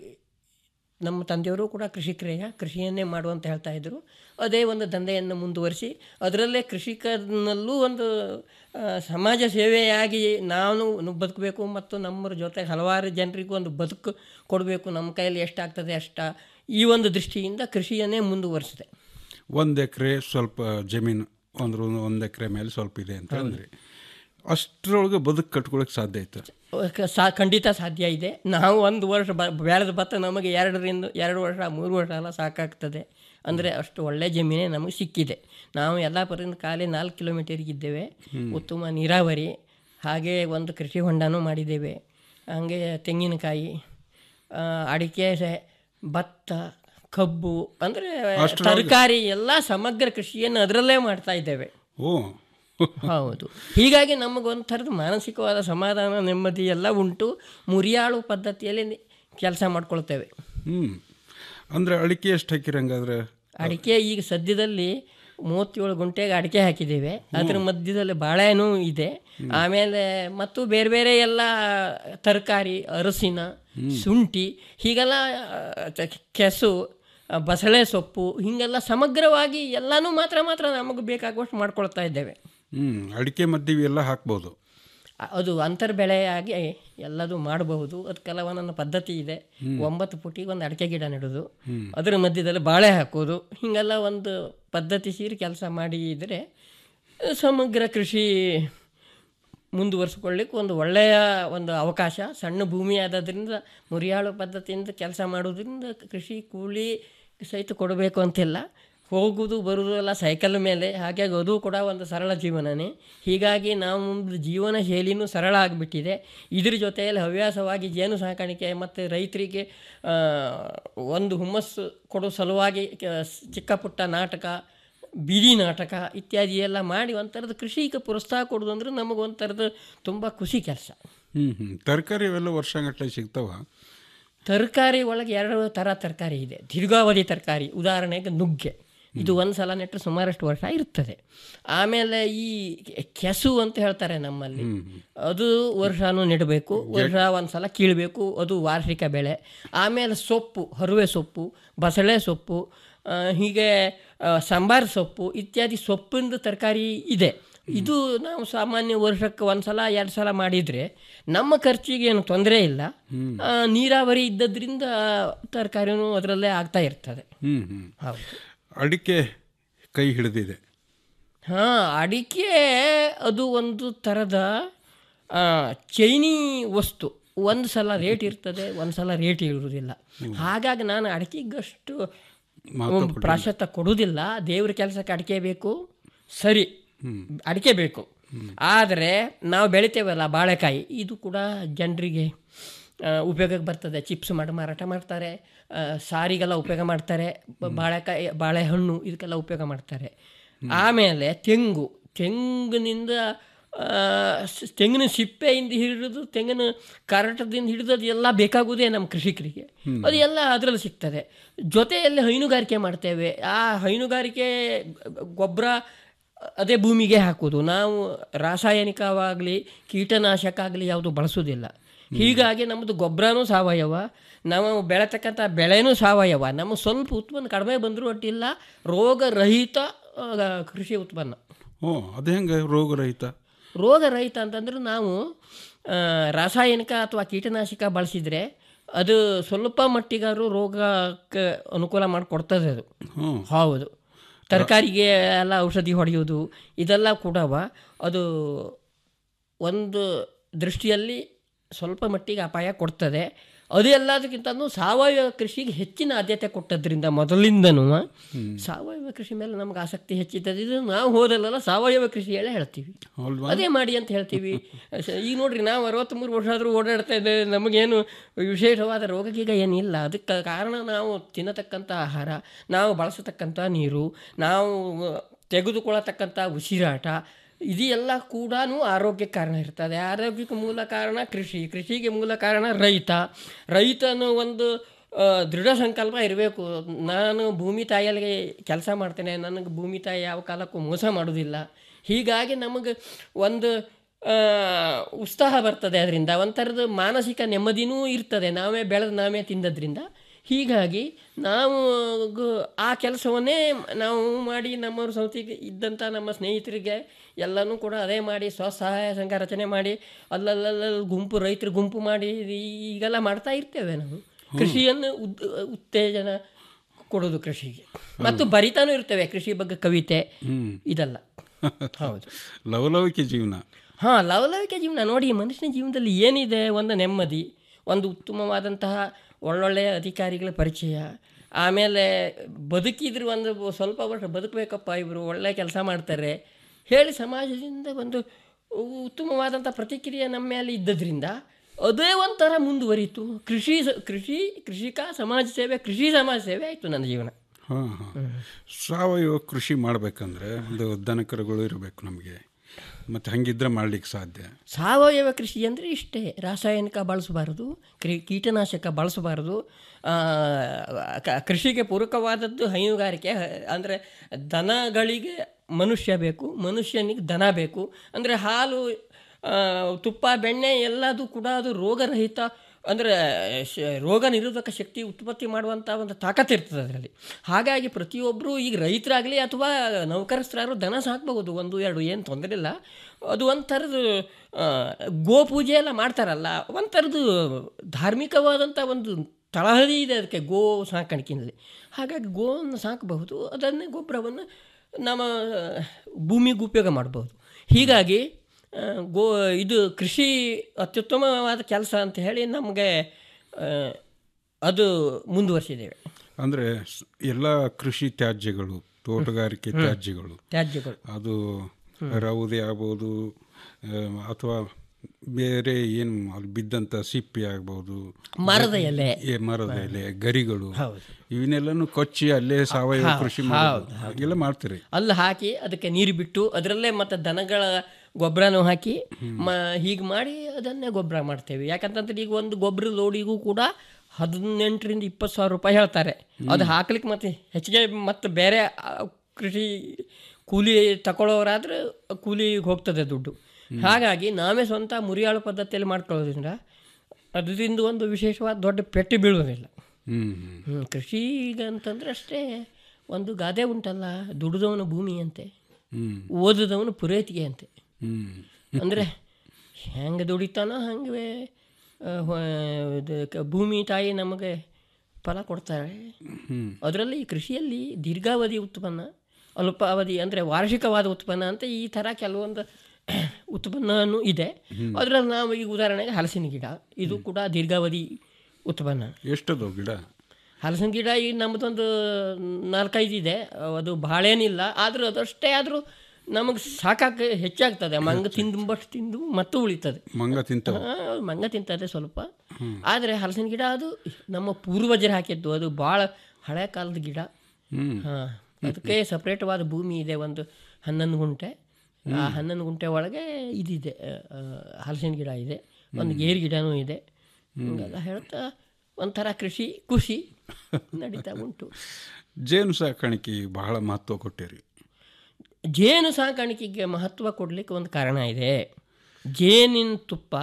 ನಮ್ಮ ತಂದೆಯವರು ಕೂಡ ಕೃಷಿಕರೆಯ ಕೃಷಿಯನ್ನೇ ಮಾಡುವಂತ ಹೇಳ್ತಾ ಇದ್ದರು ಅದೇ ಒಂದು ದಂಧೆಯನ್ನು ಮುಂದುವರಿಸಿ ಅದರಲ್ಲೇ ಕೃಷಿಕನಲ್ಲೂ ಒಂದು ಆ, ಸಮಾಜ ಸೇವೆಯಾಗಿ ನಾನು ನು- ಬದುಕಬೇಕು ಮತ್ತು ನಮ್ಮ ಜೊತೆಗೆ ಹಲವಾರು ಜನರಿಗೂ ಒಂದು ಬದುಕು ಕೊಡಬೇಕು ನಮ್ಮ ಕೈಯಲ್ಲಿ ಎಷ್ಟಾಗ್ತದೆ ಅಷ್ಟ ಈ ಒಂದು ದೃಷ್ಟಿಯಿಂದ ಕೃಷಿಯನ್ನೇ ಮುಂದುವರಿಸಿದೆ ಒಂದು ಎಕರೆ ಸ್ವಲ್ಪ ಜಮೀನು ಅಂದ್ರೆ ಒಂದು ಎಕರೆ ಮೇಲೆ ಸ್ವಲ್ಪ ಇದೆ ಅಂತ ಅಂದರೆ ಅಷ್ಟರೊಳಗೆ ಬದುಕು ಕಟ್ಕೊಳಕ್ಕೆ ಸಾಧ್ಯ ಆಯ್ತು ಕ- ಸಾ ಖಂಡಿತ ಸಾಧ್ಯ ಇದೆ ನಾವು ಒಂದು ವರ್ಷ ಬ ಬೆಳೆದ ಭತ್ತ ನಮಗೆ ಎರಡರಿಂದ ಎರಡು ವರ್ಷ ಮೂರು ವರ್ಷ ಎಲ್ಲ ಸಾಕಾಗ್ತದೆ ಅಂದರೆ ಅಷ್ಟು ಒಳ್ಳೆ ಜಮೀನೇ ನಮಗೆ ಸಿಕ್ಕಿದೆ ನಾವು ಎಲ್ಲ ಪರಿಂದ ಖಾಲಿ ನಾಲ್ಕು ಕಿಲೋಮೀಟರ್ಗಿದ್ದೇವೆ ಹ್ಮ್. ಉತ್ತಮ ನೀರಾವರಿ ಹಾಗೆ ಒಂದು ಕೃಷಿ ಹೊಂಡನೂ ಮಾಡಿದ್ದೇವೆ ಹಾಗೆ ತೆಂಗಿನಕಾಯಿ ಆ, ಅಡಿಕೆ ಸೆ- ಭತ್ತ ಕಬ್ಬು ಅಂದರೆ ಅಷ್ಟ್ರೊಳಗೆ- ತರಕಾರಿ ಎಲ್ಲ ಸಮಗ್ರ ಕೃಷಿಯನ್ನು ಅದರಲ್ಲೇ ಮಾಡ್ತಾ ಇದ್ದೇವೆ ಓ ಹೌದು ಹೀಗಾಗಿ ನಮಗೊಂದು ಥರದ ಮಾನಸಿಕವಾದ ಸಮಾಧಾನ ನೆಮ್ಮದಿ ಎಲ್ಲ ಉಂಟು ಮುರಿಯಾಳು ಪದ್ಧತಿಯಲ್ಲಿ ಕೆಲಸ ಮಾಡ್ಕೊಳ್ತೇವೆ ಹ್ಞೂ ಅಂದರೆ ಅಡಿಕೆ ಎಷ್ಟು ಹಾಕಿರಂಗಾದ್ರೆ ಅಡಿಕೆ ಈಗ ಸದ್ಯದಲ್ಲಿ ಮೂವತ್ತೇಳು ಗುಂಟೆಗೆ ಅಡಿಕೆ ಹಾಕಿದ್ದೇವೆ ಅದ್ರ ಮಧ್ಯದಲ್ಲಿ ಬಾಳೆನೂ ಇದೆ ಆಮೇಲೆ ಮತ್ತು ಬೇರೆ ಬೇರೆ ಎಲ್ಲ ತರಕಾರಿ ಅರಸಿನ ಶುಂಠಿ ಹೀಗೆಲ್ಲ ಆ, ತ- ಕೆಸು ಆ, ಬಸಳೆ ಸೊಪ್ಪು ಹೀಗೆಲ್ಲ ಸಮಗ್ರವಾಗಿ ಎಲ್ಲನೂ ಮಾತ್ರ ಮಾತ್ರ ನಮಗೆ ಬೇಕಾಗುವಷ್ಟು ಮಾಡ್ಕೊಳ್ತಾ ಇದ್ದೇವೆ ಹ್ಞೂ ಅಡಿಕೆ ಮಧ್ಯೆ ಇವೆಲ್ಲ ಹಾಕ್ಬೋದು ಅ- ಅದು ಅಂತರ್ಬೆಳೆಯಾಗಿ ಎಲ್ಲದೂ ಮಾಡಬಹುದು ಅದಕ್ಕೆಲ್ಲ ಒಂದೊಂದು ಪದ್ಧತಿ ಇದೆ ಒಂಬತ್ತು ಫುಟಿಗೆ ಒಂದು ಅಡಿಕೆ ಗಿಡ ನೆಡೋದು ಹ್ಮ್. ಅದರ ಮಧ್ಯದಲ್ಲಿ ಬಾಳೆ ಹಾಕೋದು ಹೀಗೆಲ್ಲ ಒಂದು ಪದ್ಧತಿ ಸೇರಿ ಕೆಲಸ ಮಾಡಿ ಇದ್ದರೆ ಸಮಗ್ರ ಕೃಷಿ ಮುಂದುವರಿಸ್ಕೊಳ್ಳಿಕ್ಕೆ ಒಂದು ಒಳ್ಳೆಯ ಒಂದು ಅವಕಾಶ ಸಣ್ಣ ಭೂಮಿ ಆದದ್ರಿಂದ ಮುರಿಯಾಳು ಪದ್ಧತಿಯಿಂದ ಕೆಲಸ ಮಾಡೋದ್ರಿಂದ ಕೃಷಿ ಕೂಲಿ ಸಹಿತ ಕೊಡಬೇಕು ಅಂತಿಲ್ಲ ಹೋಗುವುದು ಬರುವುದು ಎಲ್ಲ ಸೈಕಲ್ ಮೇಲೆ ಹಾಗಾಗಿ ಅದು ಕೂಡ ಒಂದು ಸರಳ ಜೀವನನೇ ಹೀಗಾಗಿ ನಾವು ಜೀವನ ಶೈಲಿನೂ ಸರಳ ಆಗಿಬಿಟ್ಟಿದೆ ಇದ್ರ ಜೊತೆಯಲ್ಲಿ ಹವ್ಯಾಸವಾಗಿ ಜೇನು ಸಾಕಾಣಿಕೆ ಮತ್ತು ರೈತರಿಗೆ ಆ, ಒಂದು ಹುಮ್ಮಸ್ಸು ಕೊಡೋ ಸಲುವಾಗಿ ಕ- ಚಿಕ್ಕ ಪುಟ್ಟ ನಾಟಕ ಬೀದಿ ನಾಟಕ ಇತ್ಯಾದಿ ಎಲ್ಲ ಮಾಡಿ ಒಂಥರದ ಕೃಷಿಗೆ ಪ್ರೋತ್ಸಾಹ ಕೊಡೋದು ಅಂದ್ರೆ ನಮಗೆ ಒಂಥರದ ತುಂಬ ಖುಷಿ ಕೆಲಸ ಹ್ಞೂ ಹ್ಞೂ ತರಕಾರಿ ಅವೆಲ್ಲ ವರ್ಷಗಟ್ಟಲೆ ಸಿಗ್ತಾವ ತರಕಾರಿ ಒಳಗೆ ಎರಡು ಥರ ತರಕಾರಿ ಇದೆ ದೀರ್ಘಾವಧಿ ತರಕಾರಿ ಉದಾಹರಣೆಗೆ ನುಗ್ಗೆ ಇದು ಒಂದು ಸಲ ನೆಟ್ಟರೆ ಸುಮಾರಷ್ಟು ವರ್ಷ ಇರ್ತದೆ ಆಮೇಲೆ ಈ ಕೆಸು ಅಂತ ಹೇಳ್ತಾರೆ ನಮ್ಮಲ್ಲಿ ಅದು ವರ್ಷನೂ ನೆಡಬೇಕು ವರ್ಷ ಒಂದು ಸಲ ಕೀಳಬೇಕು ಅದು ವಾರ್ಷಿಕ ಬೆಳೆ ಆಮೇಲೆ ಸೊಪ್ಪು ಹರುವೆ ಸೊಪ್ಪು ಬಸಳೆ ಸೊಪ್ಪು ಆ, ಹೀಗೆ ಆ, ಸಾಂಬಾರ್ ಸೊಪ್ಪು ಇತ್ಯಾದಿ ಸೊಪ್ಪಿಂದು ತರಕಾರಿ ಇದೆ ಇದು ನಾವು ಸಾಮಾನ್ಯ ವರ್ಷಕ್ಕೆ ಒಂದು ಸಲ ಎರಡು ಸಲ ಮಾಡಿದರೆ ನಮ್ಮ ಖರ್ಚಿಗೆ ಏನು ತೊಂದರೆ ಇಲ್ಲ ಆ, ನೀರಾವರಿ ಇದ್ದದ್ರಿಂದ ತರಕಾರಿನೂ ಅದರಲ್ಲೇ ಆಗ್ತಾ ಇರ್ತದೆ ಹ್ಞೂ ಹ್ಞೂ ಹೌದು ಅಡಿಕೆ ಕೈ ಹಿಡಿದಿದೆ ಹಾಂ ಅಡಿಕೆ ಅದು ಒಂದು ಥರದ ಆ, ಚೈನಿ ವಸ್ತು ಒಂದು ಸಲ ರೇಟ್ ಇರ್ತದೆ ಒಂದು ಸಲ ರೇಟ್ ಇರುವುದಿಲ್ಲ ಹಾಗಾಗಿ ನಾನು ಅಡಿಕೆಗಷ್ಟು ಮಹತ್ವ ಕೊಡಲ್ಲ. ಪ್ರಾಶಸ್ತ್ಯ ಕೊಡುವುದಿಲ್ಲ ದೇವ್ರ ಕೆಲಸಕ್ಕೆ ಅಡಿಕೆ ಬೇಕು ಸರಿ ಅಡಿಕೆ ಬೇಕು ಆದರೆ ನಾವು ಬೆಳಿತೇವಲ್ಲ ಬಾಳೆಕಾಯಿ ಇದು ಕೂಡ ಜನರಿಗೆ ಉಪಯೋಗಕ್ಕೆ ಬರ್ತದೆ ಚಿಪ್ಸ್ ಮಾಡಿ ಮಾರಾಟ ಮಾಡ್ತಾರೆ ಆ, ಸಾರಿಗೆಲ್ಲ ಉಪಯೋಗ ಮಾಡ್ತಾರೆ ಬ- ಬಾಳೆಕಾಯಿ ಬಾಳೆಹಣ್ಣು ಇದಕ್ಕೆಲ್ಲ ಉಪಯೋಗ ಮಾಡ್ತಾರೆ ಆಮೇಲೆ ತೆಂಗು ತೆಂಗಿನಿಂದ ಆ, ಸ್- ತೆಂಗಿನ ಸಿಪ್ಪೆಯಿಂದ ಹಿಡಿದು ತೆಂಗಿನ ಕರಟದಿಂದ ಹಿಡಿದು ಅದು ಎಲ್ಲ ಬೇಕಾಗುವುದೇ ನಮ್ಮ ಕೃಷಿಕರಿಗೆ ಅದು ಎಲ್ಲ ಅದರಲ್ಲಿ ಸಿಗ್ತದೆ ಜೊತೆಯಲ್ಲಿ ಹೈನುಗಾರಿಕೆ ಮಾಡ್ತೇವೆ ಆ ಹೈನುಗಾರಿಕೆ ಗೊಬ್ಬರ ಅದೇ ಭೂಮಿಗೆ ಹಾಕೋದು ನಾವು ರಾಸಾಯನಿಕವಾಗಲಿ ಕೀಟನಾಶಕ ಆಗಲಿ ಯಾವುದು ಬಳಸೋದಿಲ್ಲ ಹೀಗಾಗಿ ನಮ್ಮದು ಗೊಬ್ಬರನೂ ಸಾವಯವ ನಾವು ಬೆಳೆತಕ್ಕಂಥ ಬೆಳೆನೂ ಸಾವಯವ ನಮ್ಮ ಸ್ವಲ್ಪ ಉತ್ಪನ್ನ ಕಡಿಮೆ ಬಂದರೂ ಒಟ್ಟಿಲ್ಲ ರೋಗರಹಿತ ಆ, ಕೃಷಿ ಉತ್ಪನ್ನ ಓ ಅದು ಹೆಂಗೆ ರೋಗರಹಿತ ರೋಗರಹಿತ ಅಂತಂದ್ರೆ ನಾವು ಆ, ರಾಸಾಯನಿಕ ಅಥವಾ ಕೀಟನಾಶಕ ಬಳಸಿದರೆ ಅದು ಸ್ವಲ್ಪ ಮಟ್ಟಿಗಾದ್ರೂ ರೋಗಕ್ಕೆ ಅನುಕೂಲ ಮಾಡಿಕೊಡ್ತದೆ ಅದು ಹ್ಞೂ ಹೌದು ತರಕಾರಿಗೆ ಎಲ್ಲ ಔಷಧಿ ಹೊಡೆಯೋದು ಇದೆಲ್ಲ ಕೂಡ ಅದು ಒಂದು ದೃಷ್ಟಿಯಲ್ಲಿ ಸ್ವಲ್ಪ ಮಟ್ಟಿಗೆ ಅಪಾಯ ಕೊಡ್ತದೆ ಅದು ಎಲ್ಲದಕ್ಕಿಂತನೂ ಸಾವಯವ ಕೃಷಿಗೆ ಹೆಚ್ಚಿನ ಆದ್ಯತೆ ಕೊಟ್ಟದ್ರಿಂದ ಮೊದಲಿಂದನೂ ಸಾವಯವ ಕೃಷಿ ಮೇಲೆ ನಮ್ಗೆ ಆಸಕ್ತಿ ಹೆಚ್ಚಿದ್ದದು ಇದು ನಾವು ಹೋದಲ್ಲೆಲ್ಲ ಸಾವಯವ ಕೃಷಿ ಹೇಳೇ ಹೇಳ್ತೀವಿ ಹೌಲ್ವಾ? ಅದೇ ಮಾಡಿ ಅಂತ ಹೇಳ್ತೀವಿ ಸ- ಈಗ ನೋಡ್ರಿ ನಾವು ಅರವತ್ತ್ಮೂರು ವರ್ಷ ಆದರೂ ಓಡಾಡ್ತಾ ಇದ್ದೇವೆ ನಮಗೇನು ವಿಶೇಷವಾದ ರೋಗಗೀಗ ಏನಿಲ್ಲ ಅದಕ್ಕೆ ಕಾರಣ ನಾವು ತಿನ್ನತಕ್ಕಂಥ ಆಹಾರ ನಾವು ಬಳಸತಕ್ಕಂಥ ನೀರು ನಾವು ತೆಗೆದುಕೊಳ್ಳತಕ್ಕಂಥ ಉಸಿರಾಟ ಇದೆಲ್ಲ ಕೂಡ ಆರೋಗ್ಯಕ್ಕೆ ಕಾರಣ ಇರ್ತದೆ ಆರೋಗ್ಯಕ್ಕೆ ಮೂಲ ಕಾರಣ ಕೃಷಿ ಕೃಷಿಗೆ ಮೂಲ ಕಾರಣ ರೈತ ರೈತನು ಒಂದು ಆ, ದೃಢ ಸಂಕಲ್ಪ ಇರಬೇಕು ನಾನು ಭೂಮಿ ತಾಯಿಯಲ್ಲಿ ಕೆಲಸ ಮಾಡ್ತೇನೆ ನನಗೆ ಭೂಮಿ ತಾಯಿ ಯಾವ ಕಾಲಕ್ಕೂ ಮೋಸ ಮಾಡೋದಿಲ್ಲ ಹೀಗಾಗಿ ನಮಗೆ ಒಂದು ಆ, ಉತ್ಸಾಹ ಬರ್ತದೆ ಅದರಿಂದ ಒಂಥರದ ಮಾನಸಿಕ ನೆಮ್ಮದಿನೂ ಇರ್ತದೆ ನಾವೇ ಬೆಳೆದು ನಾವೇ ತಿಂದದ್ರಿಂದ ಹೀಗಾಗಿ ನಾವು ಗು- ಆ ಕೆಲಸವನ್ನೇ ನಾವು ಮಾಡಿ ನಮ್ಮವ್ರ ಸೌತಿಗೆ ಇದ್ದಂಥ ನಮ್ಮ ಸ್ನೇಹಿತರಿಗೆ ಎಲ್ಲನೂ ಕೂಡ ಅದೇ ಮಾಡಿ ಸ್ವಸಹಾಯ ಸಂಘ ರಚನೆ ಮಾಡಿ ಅಲ್ಲಲ್ಲಲ್ಲ ಗುಂಪು ರೈತರ ಗುಂಪು ಮಾಡಿ ಈಗೆಲ್ಲ ಮಾಡ್ತಾ ಇರ್ತೇವೆ ನಾವು ಕೃಷಿಯನ್ನು ಉದ್ ಉತ್ತೇಜನ ಕೊಡೋದು ಕೃಷಿಗೆ ಮತ್ತು ಬರಿತಾನೂ ಇರ್ತೇವೆ ಕೃಷಿ ಬಗ್ಗೆ ಕವಿತೆ ಹ್ಮ್. ಇದೆಲ್ಲ ಹೌದು ಲವಲವಿಕೆ ಜೀವನ ಹಾಂ ಲವಲವಿಕೆ ಜೀವನ ನೋಡಿ ಮನುಷ್ಯನ ಜೀವನದಲ್ಲಿ ಏನಿದೆ ಒಂದು ನೆಮ್ಮದಿ ಒಂದು ಉತ್ತಮವಾದಂತಹ ಒಳ್ಳೊಳ್ಳೆಯ ಅಧಿಕಾರಿಗಳ ಪರಿಚಯ ಆಮೇಲೆ ಬದುಕಿದ್ರೆ ಒಂದು ಸ್ವಲ್ಪ ವರ್ಷ ಬದುಕಬೇಕಪ್ಪ ಇವರು ಒಳ್ಳೆ ಕೆಲಸ ಮಾಡ್ತಾರೆ ಹೇಳಿ ಸಮಾಜದಿಂದ ಒಂದು ಉತ್ತಮವಾದಂಥ ಪ್ರತಿಕ್ರಿಯೆ ನಮ್ಮ ಮೇಲೆ ಇದ್ದದ್ರಿಂದ ಅದೇ ಒಂಥರ ಮುಂದುವರಿತು ಕೃಷಿ ಸ- ಕೃಷಿ ಕೃಷಿಕ ಸಮಾಜ ಸೇವೆ ಕೃಷಿ ಸಮಾಜ ಸೇವೆ ಆಯಿತು ನನ್ನ ಜೀವನ ಹಾಂ ಹಾಂ ಸಾವಯವ ಕೃಷಿ ಮಾಡಬೇಕಂದ್ರೆ ಒಂದು ದನಕರುಗಳು ಇರಬೇಕು ನಮಗೆ ಮತ್ತು ಹಂಗಿದ್ರೆ ಮಾಡ್ಲಿಕ್ಕೆ ಸಾಧ್ಯ ಸಾವಯವ ಕೃಷಿ ಅಂದರೆ ಇಷ್ಟೇ ರಾಸಾಯನಿಕ ಬಳಸಬಾರದು ಕ್ರಿ ಕೀಟನಾಶಕ ಬಳಸಬಾರದು ಆ, ಕ- ಕೃಷಿಗೆ ಪೂರಕವಾದದ್ದು ಹೈನುಗಾರಿಕೆ ಅಂದರೆ ದನಗಳಿಗೆ ಮನುಷ್ಯ ಬೇಕು ಮನುಷ್ಯನಿಗೆ ದನ ಬೇಕು ಅಂದರೆ ಹಾಲು ಆ, ತುಪ್ಪ ಬೆಣ್ಣೆ ಎಲ್ಲದು ಕೂಡ ಅದು ರೋಗರಹಿತ ಅಂದರೆ ಶ ರೋಗ ನಿರೋಧಕ ಶಕ್ತಿ ಉತ್ಪತ್ತಿ ಮಾಡುವಂಥ ಒಂದು ತಾಕತ್ತು ಇರ್ತದೆ ಅದರಲ್ಲಿ ಹಾಗಾಗಿ ಪ್ರತಿಯೊಬ್ಬರು ಈಗ ರೈತರಾಗಲಿ ಅಥವಾ ನೌಕರಸ್ಥರಾದ್ರು ದನ ಸಾಕ್ಬಹುದು ಒಂದು ಎರಡು ಏನು ತೊಂದರೆ ಇಲ್ಲ ಅದು ಒಂಥರದ್ದು ಆ, ಗೋಪೂಜೆ ಎಲ್ಲ ಮಾಡ್ತಾರಲ್ಲ ಒಂಥರದ್ದು ಧಾರ್ಮಿಕವಾದಂಥ ಒಂದು ತಳಹದಿ ಇದೆ ಅದಕ್ಕೆ ಗೋ ಸಾಕಾಣಿಕೆಯಲ್ಲಿ ಹಾಗಾಗಿ ಗೋವನ್ನು ಸಾಕಬಹುದು ಅದನ್ನೇ ಗೊಬ್ಬರವನ್ನು ನಮ್ಮ ಭೂಮಿಗೆ ಉಪಯೋಗ ಮಾಡ್ಬೋದು ಹೀಗಾಗಿ ಆ, ಗೋ ಇದು ಕೃಷಿ ಅತ್ಯುತ್ತಮವಾದ ಕೆಲಸ ಅಂತ ಹೇಳಿ ನಮಗೆ ಆ, ಅದು ಮುಂದುವರಿಸಿದ್ದೇವೆ ಅಂದರೆ ಎಲ್ಲ ಕೃಷಿ ತ್ಯಾಜ್ಯಗಳು ತೋಟಗಾರಿಕೆ ಹ್ಮ್. ತ್ಯಾಜ್ಯಗಳು ತ್ಯಾಜ್ಯಗಳು. ಅದು ರೌದೆ ಆಗ್ಬೋದು ಆ, ಅಥವಾ ಬೇರೆ ಏನು ಅಲ್ಲಿ ಬಿದ್ದಂಥ ಸಿಪ್ಪೆ ಆಗ್ಬೋದು ಮರದ ಎಲೆ. ಏ, ಮರದ ಎಲೆ ಗರಿಗಳು ಹೌದು. ಇವನ್ನೆಲ್ಲನೂ ಕೊಚ್ಚಿ ಅಲ್ಲೇ ಸಾವಯವ ಹೌದು, ಕೃಷಿ ಹೌದು, ಮಾಡೋದು ಹಾಗೆಲ್ಲ ಮಾಡ್ತೀರಿ ಅಲ್ಲಿ ಹಾಕಿ ಅದಕ್ಕೆ ನೀರು ಬಿಟ್ಟು ಅದರಲ್ಲೇ ಮತ್ತು ದನಗಳ ಗೊಬ್ಬರನೂ ಹಾಕಿ ಮ ಹೀಗೆ ಮಾಡಿ ಅದನ್ನೇ ಗೊಬ್ಬರ ಮಾಡ್ತೇವೆ ಯಾಕಂತಂದ್ರೆ ಈಗ ಒಂದು ಗೊಬ್ಬರ ಲೋಡಿಗೂ ಕೂಡ ಹದಿನೆಂಟರಿಂದ ಇಪ್ಪತ್ತು ಸಾವಿರ ರೂಪಾಯಿ ಹೇಳ್ತಾರೆ ಅದು ಹಾಕ್ಲಿಕ್ಕೆ ಮತ್ತೆ ಹೆಚ್ಚಿಗೆ ಮತ್ತು ಬೇರೆ ಆ, ಕೃಷಿ ಕೂಲಿ ತಗೊಳ್ಳೋರಾದ್ರೆ ಕೂಲಿಗೆ ಹೋಗ್ತದೆ ದುಡ್ಡು ಹಾಗಾಗಿ ನಾವೇ ಸ್ವಂತ ಮುರಿಯಾಳು ಪದ್ಧತಿಯಲ್ಲಿ ಮಾಡ್ಕೊಳ್ಳೋದ್ರಿಂದ ಅದರಿಂದ ಒಂದು ವಿಶೇಷವಾದ ದೊಡ್ಡ ಪೆಟ್ಟು ಬೀಳೋದಿಲ್ಲ ಹ್ಮ್ ಹ್ಮ್, ಕೃಷಿ ಈಗ ಅಂತಂದ್ರೆ ಅಷ್ಟೇ ಒಂದು ಗಾದೆ ಉಂಟಲ್ಲ ದುಡಿದವನು ಭೂಮಿ ಅಂತೆ ಹ್ಮ್. ಓದಿದವನು ಪುರೋಹಿತಿಗೆ ಅಂತೆ ಹ್ಮ್. ಅಂದರೆ ಹೆಂಗೆ ದುಡಿತಾನೋ ಹಂಗೆ ಆ, ಹೊ- ಇದು ಕ- ಭೂಮಿ ತಾಯಿ ನಮಗೆ ಫಲ ಕೊಡ್ತಾರೆ ಹ್ಮ್. ಅದರಲ್ಲಿ ಕೃಷಿಯಲ್ಲಿ ದೀರ್ಘಾವಧಿ ಉತ್ಪನ್ನ ಅಲ್ಪಾವಧಿ ಅಂದರೆ ವಾರ್ಷಿಕವಾದ ಉತ್ಪನ್ನ ಅಂತ ಈ ಥರ ಕೆಲವೊಂದು ಉತ್ಪನ್ನನೂ ಇದೆ ಹ್ಮ್. ಅದರಲ್ಲಿ ನಾವು ಈಗ ಉದಾಹರಣೆಗೆ ಹಲಸಿನ ಗಿಡ ಇದು ಕೂಡ ದೀರ್ಘಾವಧಿ ಉತ್ಪನ್ನ ಎಷ್ಟದು ಗಿಡ ಹಲಸಿನ ಗಿಡ ಈಗ ನಮ್ಮದೊಂದು ನಾಲ್ಕೈದು ಇದೆ ಅದು ಭಾಳೇನಿಲ್ಲ ಆದರೂ ಅದಷ್ಟೇ ಆದರೂ ನಮಗೆ ಸಾಕಾಗ ಹೆಚ್ಚಾಗ್ತದೆ ಮಂಗ ತಿಂದುಂಬಷ್ಟು ತಿಂದು ಮತ್ತು ಉಳಿತದೆ ಮಂಗ ತಿಂತವ ಆ, ಮಂಗ ತಿಂತದೆ ಸ್ವಲ್ಪ ಹ್ಮ್. ಆದರೆ ಹಲಸಿನ ಗಿಡ ಅದು ನಮ್ಮ ಪೂರ್ವಜರು ಹಾಕಿದ್ದು ಅದು ಭಾಳ ಹಳೆ ಕಾಲದ ಗಿಡ ಹ್ಮ್. ಹಾಂ ಅದಕ್ಕೆ ಸಪ್ರೇಟವಾದ ಭೂಮಿ ಇದೆ ಒಂದು ಹನ್ನೊಂದು ಗುಂಟೆ ಆ ಹನ್ನೊಂದು ಗುಂಟೆ ಒಳಗೆ ಇದಿದೆ ಆ, ಹಲಸಿನ ಗಿಡ ಇದೆ ಒಂದು ಗೇರು ಗಿಡನೂ ಇದೆ ಹಿಂಗೆಲ್ಲ ಹೇಳ್ತಾ ಒಂಥರ ಕೃಷಿ ಖುಷಿ ನಡೀತಾ ಉಂಟು ಜೇನು ಸಾಕಾಣಿಕೆ ಬಹಳ ಮಹತ್ವ ಕೊಟ್ಟಿರಿ ಜೇನು ಸಾಕಾಣಿಕೆಗೆ ಮಹತ್ವ ಕೊಡಲಿಕ್ಕೆ ಒಂದು ಕಾರಣ ಇದೆ ಜೇನಿನ ತುಪ್ಪ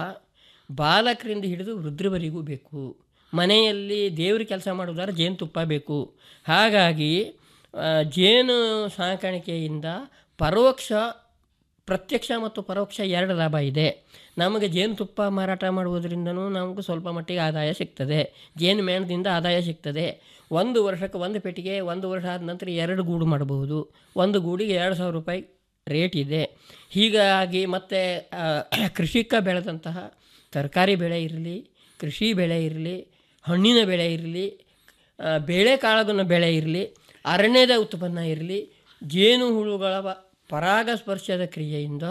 ಬಾಲಕರಿಂದ ಹಿಡಿದು ವೃದ್ಧರವರೆಗೂ ಬೇಕು ಮನೆಯಲ್ಲಿ ದೇವ್ರ ಕೆಲಸ ಮಾಡೋದಾದ್ರೆ ಜೇನುತುಪ್ಪ ಬೇಕು ಹಾಗಾಗಿ ಆ, ಜೇನು ಸಾಕಾಣಿಕೆಯಿಂದ ಪರೋಕ್ಷ ಪ್ರತ್ಯಕ್ಷ ಮತ್ತು ಪರೋಕ್ಷ ಎರಡು ಲಾಭ ಇದೆ ನಮಗೆ ಜೇನುತುಪ್ಪ ಮಾರಾಟ ಮಾಡುವುದರಿಂದನೂ ನಮಗೆ ಸ್ವಲ್ಪ ಮಟ್ಟಿಗೆ ಆದಾಯ ಸಿಗ್ತದೆ ಜೇನು ಮೇಣದಿಂದ ಆದಾಯ ಸಿಗ್ತದೆ ಒಂದು ವರ್ಷಕ್ಕೆ ಒಂದು ಪೆಟ್ಟಿಗೆ ಒಂದು ವರ್ಷ ಆದ ನಂತರ ಎರಡು ಗೂಡು ಮಾಡಬಹುದು ಒಂದು ಗೂಡಿಗೆ ಎರಡು ಸಾವಿರ ರೂಪಾಯಿ ರೇಟ್ ಇದೆ ಹೀಗಾಗಿ ಮತ್ತು ಆ, ಕೃಷಿಕ ಬೆಳೆದಂತಹ ತರಕಾರಿ ಬೆಳೆ ಇರಲಿ ಕೃಷಿ ಬೆಳೆ ಇರಲಿ ಹಣ್ಣಿನ ಬೆಳೆ ಇರಲಿ ಆ, ಬೇಳೆಕಾಳುಗಳ ಬೆಳೆ ಇರಲಿ ಅರಣ್ಯದ ಉತ್ಪನ್ನ ಇರಲಿ ಜೇನು ಹುಳುಗಳ ಪ- ಪರಾಗಸ್ಪರ್ಶದ ಕ್ರಿಯೆಯಿಂದ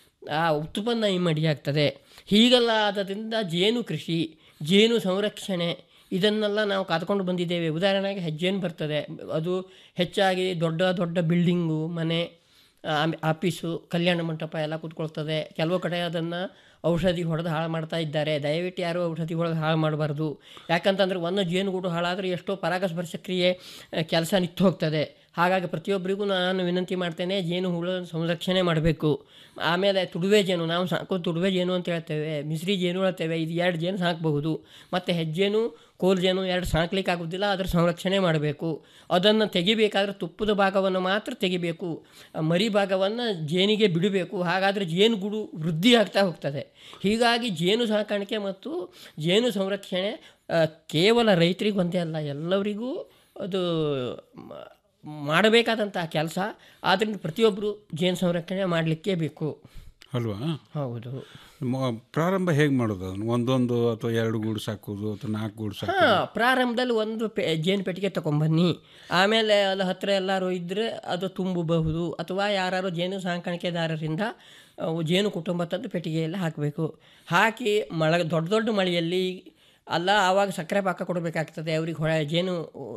ಆ ಉತ್ಪನ್ನ ಇಮ್ಮಡಿಯಾಗ್ತದೆ ಹೀಗೆಲ್ಲ ಆದದಿಂದ ಜೇನು ಕೃಷಿ ಜೇನು ಸಂರಕ್ಷಣೆ ಇದನ್ನೆಲ್ಲ ನಾವು ಕಾದ್ಕೊಂಡು ಬಂದಿದ್ದೇವೆ ಉದಾಹರಣೆಗೆ ಹೆಜ್ಜೇನು ಬರ್ತದೆ ಅದು ಹೆಚ್ಚಾಗಿ ದೊಡ್ಡ ದೊಡ್ಡ ಬಿಲ್ಡಿಂಗು ಮನೆ ಆಮ್- ಆಫೀಸು ಕಲ್ಯಾಣ ಮಂಟಪ ಎಲ್ಲ ಕೂತ್ಕೊಳ್ತದೆ ಕೆಲವು ಕಡೆ ಅದನ್ನು ಔಷಧಿ ಹೊಡೆದು ಹಾಳು ಮಾಡ್ತಾ ಇದ್ದಾರೆ ದಯವಿಟ್ಟು ಯಾರೂ ಔಷಧಿ ಹೊಡೆದು ಹಾಳು ಮಾಡಬಾರ್ದು ಯಾಕಂತಂದ್ರೆ ಒಂದು ಜೇನುಗೂಡು ಹಾಳಾದರೆ ಎಷ್ಟೋ ಪರಾಗಸ್ಪರ್ಶ ಕ್ರಿಯೆ ಕೆಲಸ ನಿಂತು ಹೋಗ್ತದೆ ಹಾಗಾಗಿ ಪ್ರತಿಯೊಬ್ಬರಿಗೂ ನಾನು ವಿನಂತಿ ಮಾಡ್ತೇನೆ ಜೇನು ಹುಳ ಸಂರಕ್ಷಣೆ ಮಾಡಬೇಕು ಆಮೇಲೆ ತುಡುವೆ ಜೇನು ನಾವು ಸಾಕೋ ತುಡುವೆ ಜೇನು ಅಂತ ಹೇಳ್ತೇವೆ ಮಿಸ್ರಿ ಜೇನು ಹೇಳ್ತೇವೆ ಇದು ಎರಡು ಜೇನು ಸಾಕಬಹುದು ಮತ್ತು ಹೆಜ್ಜೇನು ಕೋಲ್ ಜೇನು ಎರಡು ಸಾಕ್ಲಿಕ್ಕೆ ಆಗೋದಿಲ್ಲ ಅದರ ಸಂರಕ್ಷಣೆ ಮಾಡಬೇಕು ಅದನ್ನು ತೆಗಿಬೇಕಾದ್ರೆ ತುಪ್ಪದ ಭಾಗವನ್ನು ಮಾತ್ರ ತೆಗಿಬೇಕು ಆ ಮರಿ ಭಾಗವನ್ನು ಜೇನಿಗೆ ಬಿಡಬೇಕು ಹಾಗಾದರೆ ಜೇನುಗೂಡು ವೃದ್ಧಿ ಆಗ್ತಾ ಹೋಗ್ತದೆ ಹೀಗಾಗಿ ಜೇನು ಸಾಕಾಣಿಕೆ ಮತ್ತು ಜೇನು ಸಂರಕ್ಷಣೆ ಆ, ಕೇವಲ ರೈತರಿಗೆ ಒಂದೇ ಅಲ್ಲ ಎಲ್ಲರಿಗೂ ಅದು ಮ- ಮಾಡಬೇಕಾದಂತಹ ಕೆಲಸ ಆದ್ದರಿಂದ ಪ್ರತಿಯೊಬ್ಬರು ಜೇನು ಸಂರಕ್ಷಣೆ ಮಾಡಲಿಕ್ಕೇ ಬೇಕು ಅಲ್ವಾ ಹೌದು ಮ- ಪ್ರಾರಂಭ ಹೇಗೆ ಮಾಡೋದು ಅದನ್ನು ಒಂದೊಂದು ಅಥವಾ ಎರಡು ಗೂಡು ಸಾಕೋದು ಅಥವಾ ನಾಲ್ಕು ಗೂಡು ಸಾಕೋದು ಹಾಂ ಪ್ರಾರಂಭದಲ್ಲಿ ಒಂದು ಪೆ ಜೇನು ಪೆಟ್ಟಿಗೆ ತೊಗೊಂಬನ್ನಿ ಆಮೇಲೆ ಅಲ್ಲಿ ಹತ್ತಿರ ಎಲ್ಲರೂ ಇದ್ದರೆ ಅದು ತುಂಬಬಹುದು ಅಥವಾ ಯಾರು ಜೇನು ಸಾಕಾಣಿಕೆದಾರರಿಂದ ಅವು ಜೇನು ಕುಟುಂಬ ತಂದು ಪೆಟ್ಟಿಗೆಯಲ್ಲಿ ಹಾಕಬೇಕು ಹಾಕಿ ಮಳೆ ದೊಡ್ಡ ದೊಡ್ಡ ಮಳೆಯಲ್ಲಿ ಅಲ್ಲ ಆವಾಗ ಸಕ್ಕರೆ ಪಾಕ ಕೊಡಬೇಕಾಗ್ತದೆ ಅವ್ರಿಗೆ ಹೊಳೆ ಜೇನು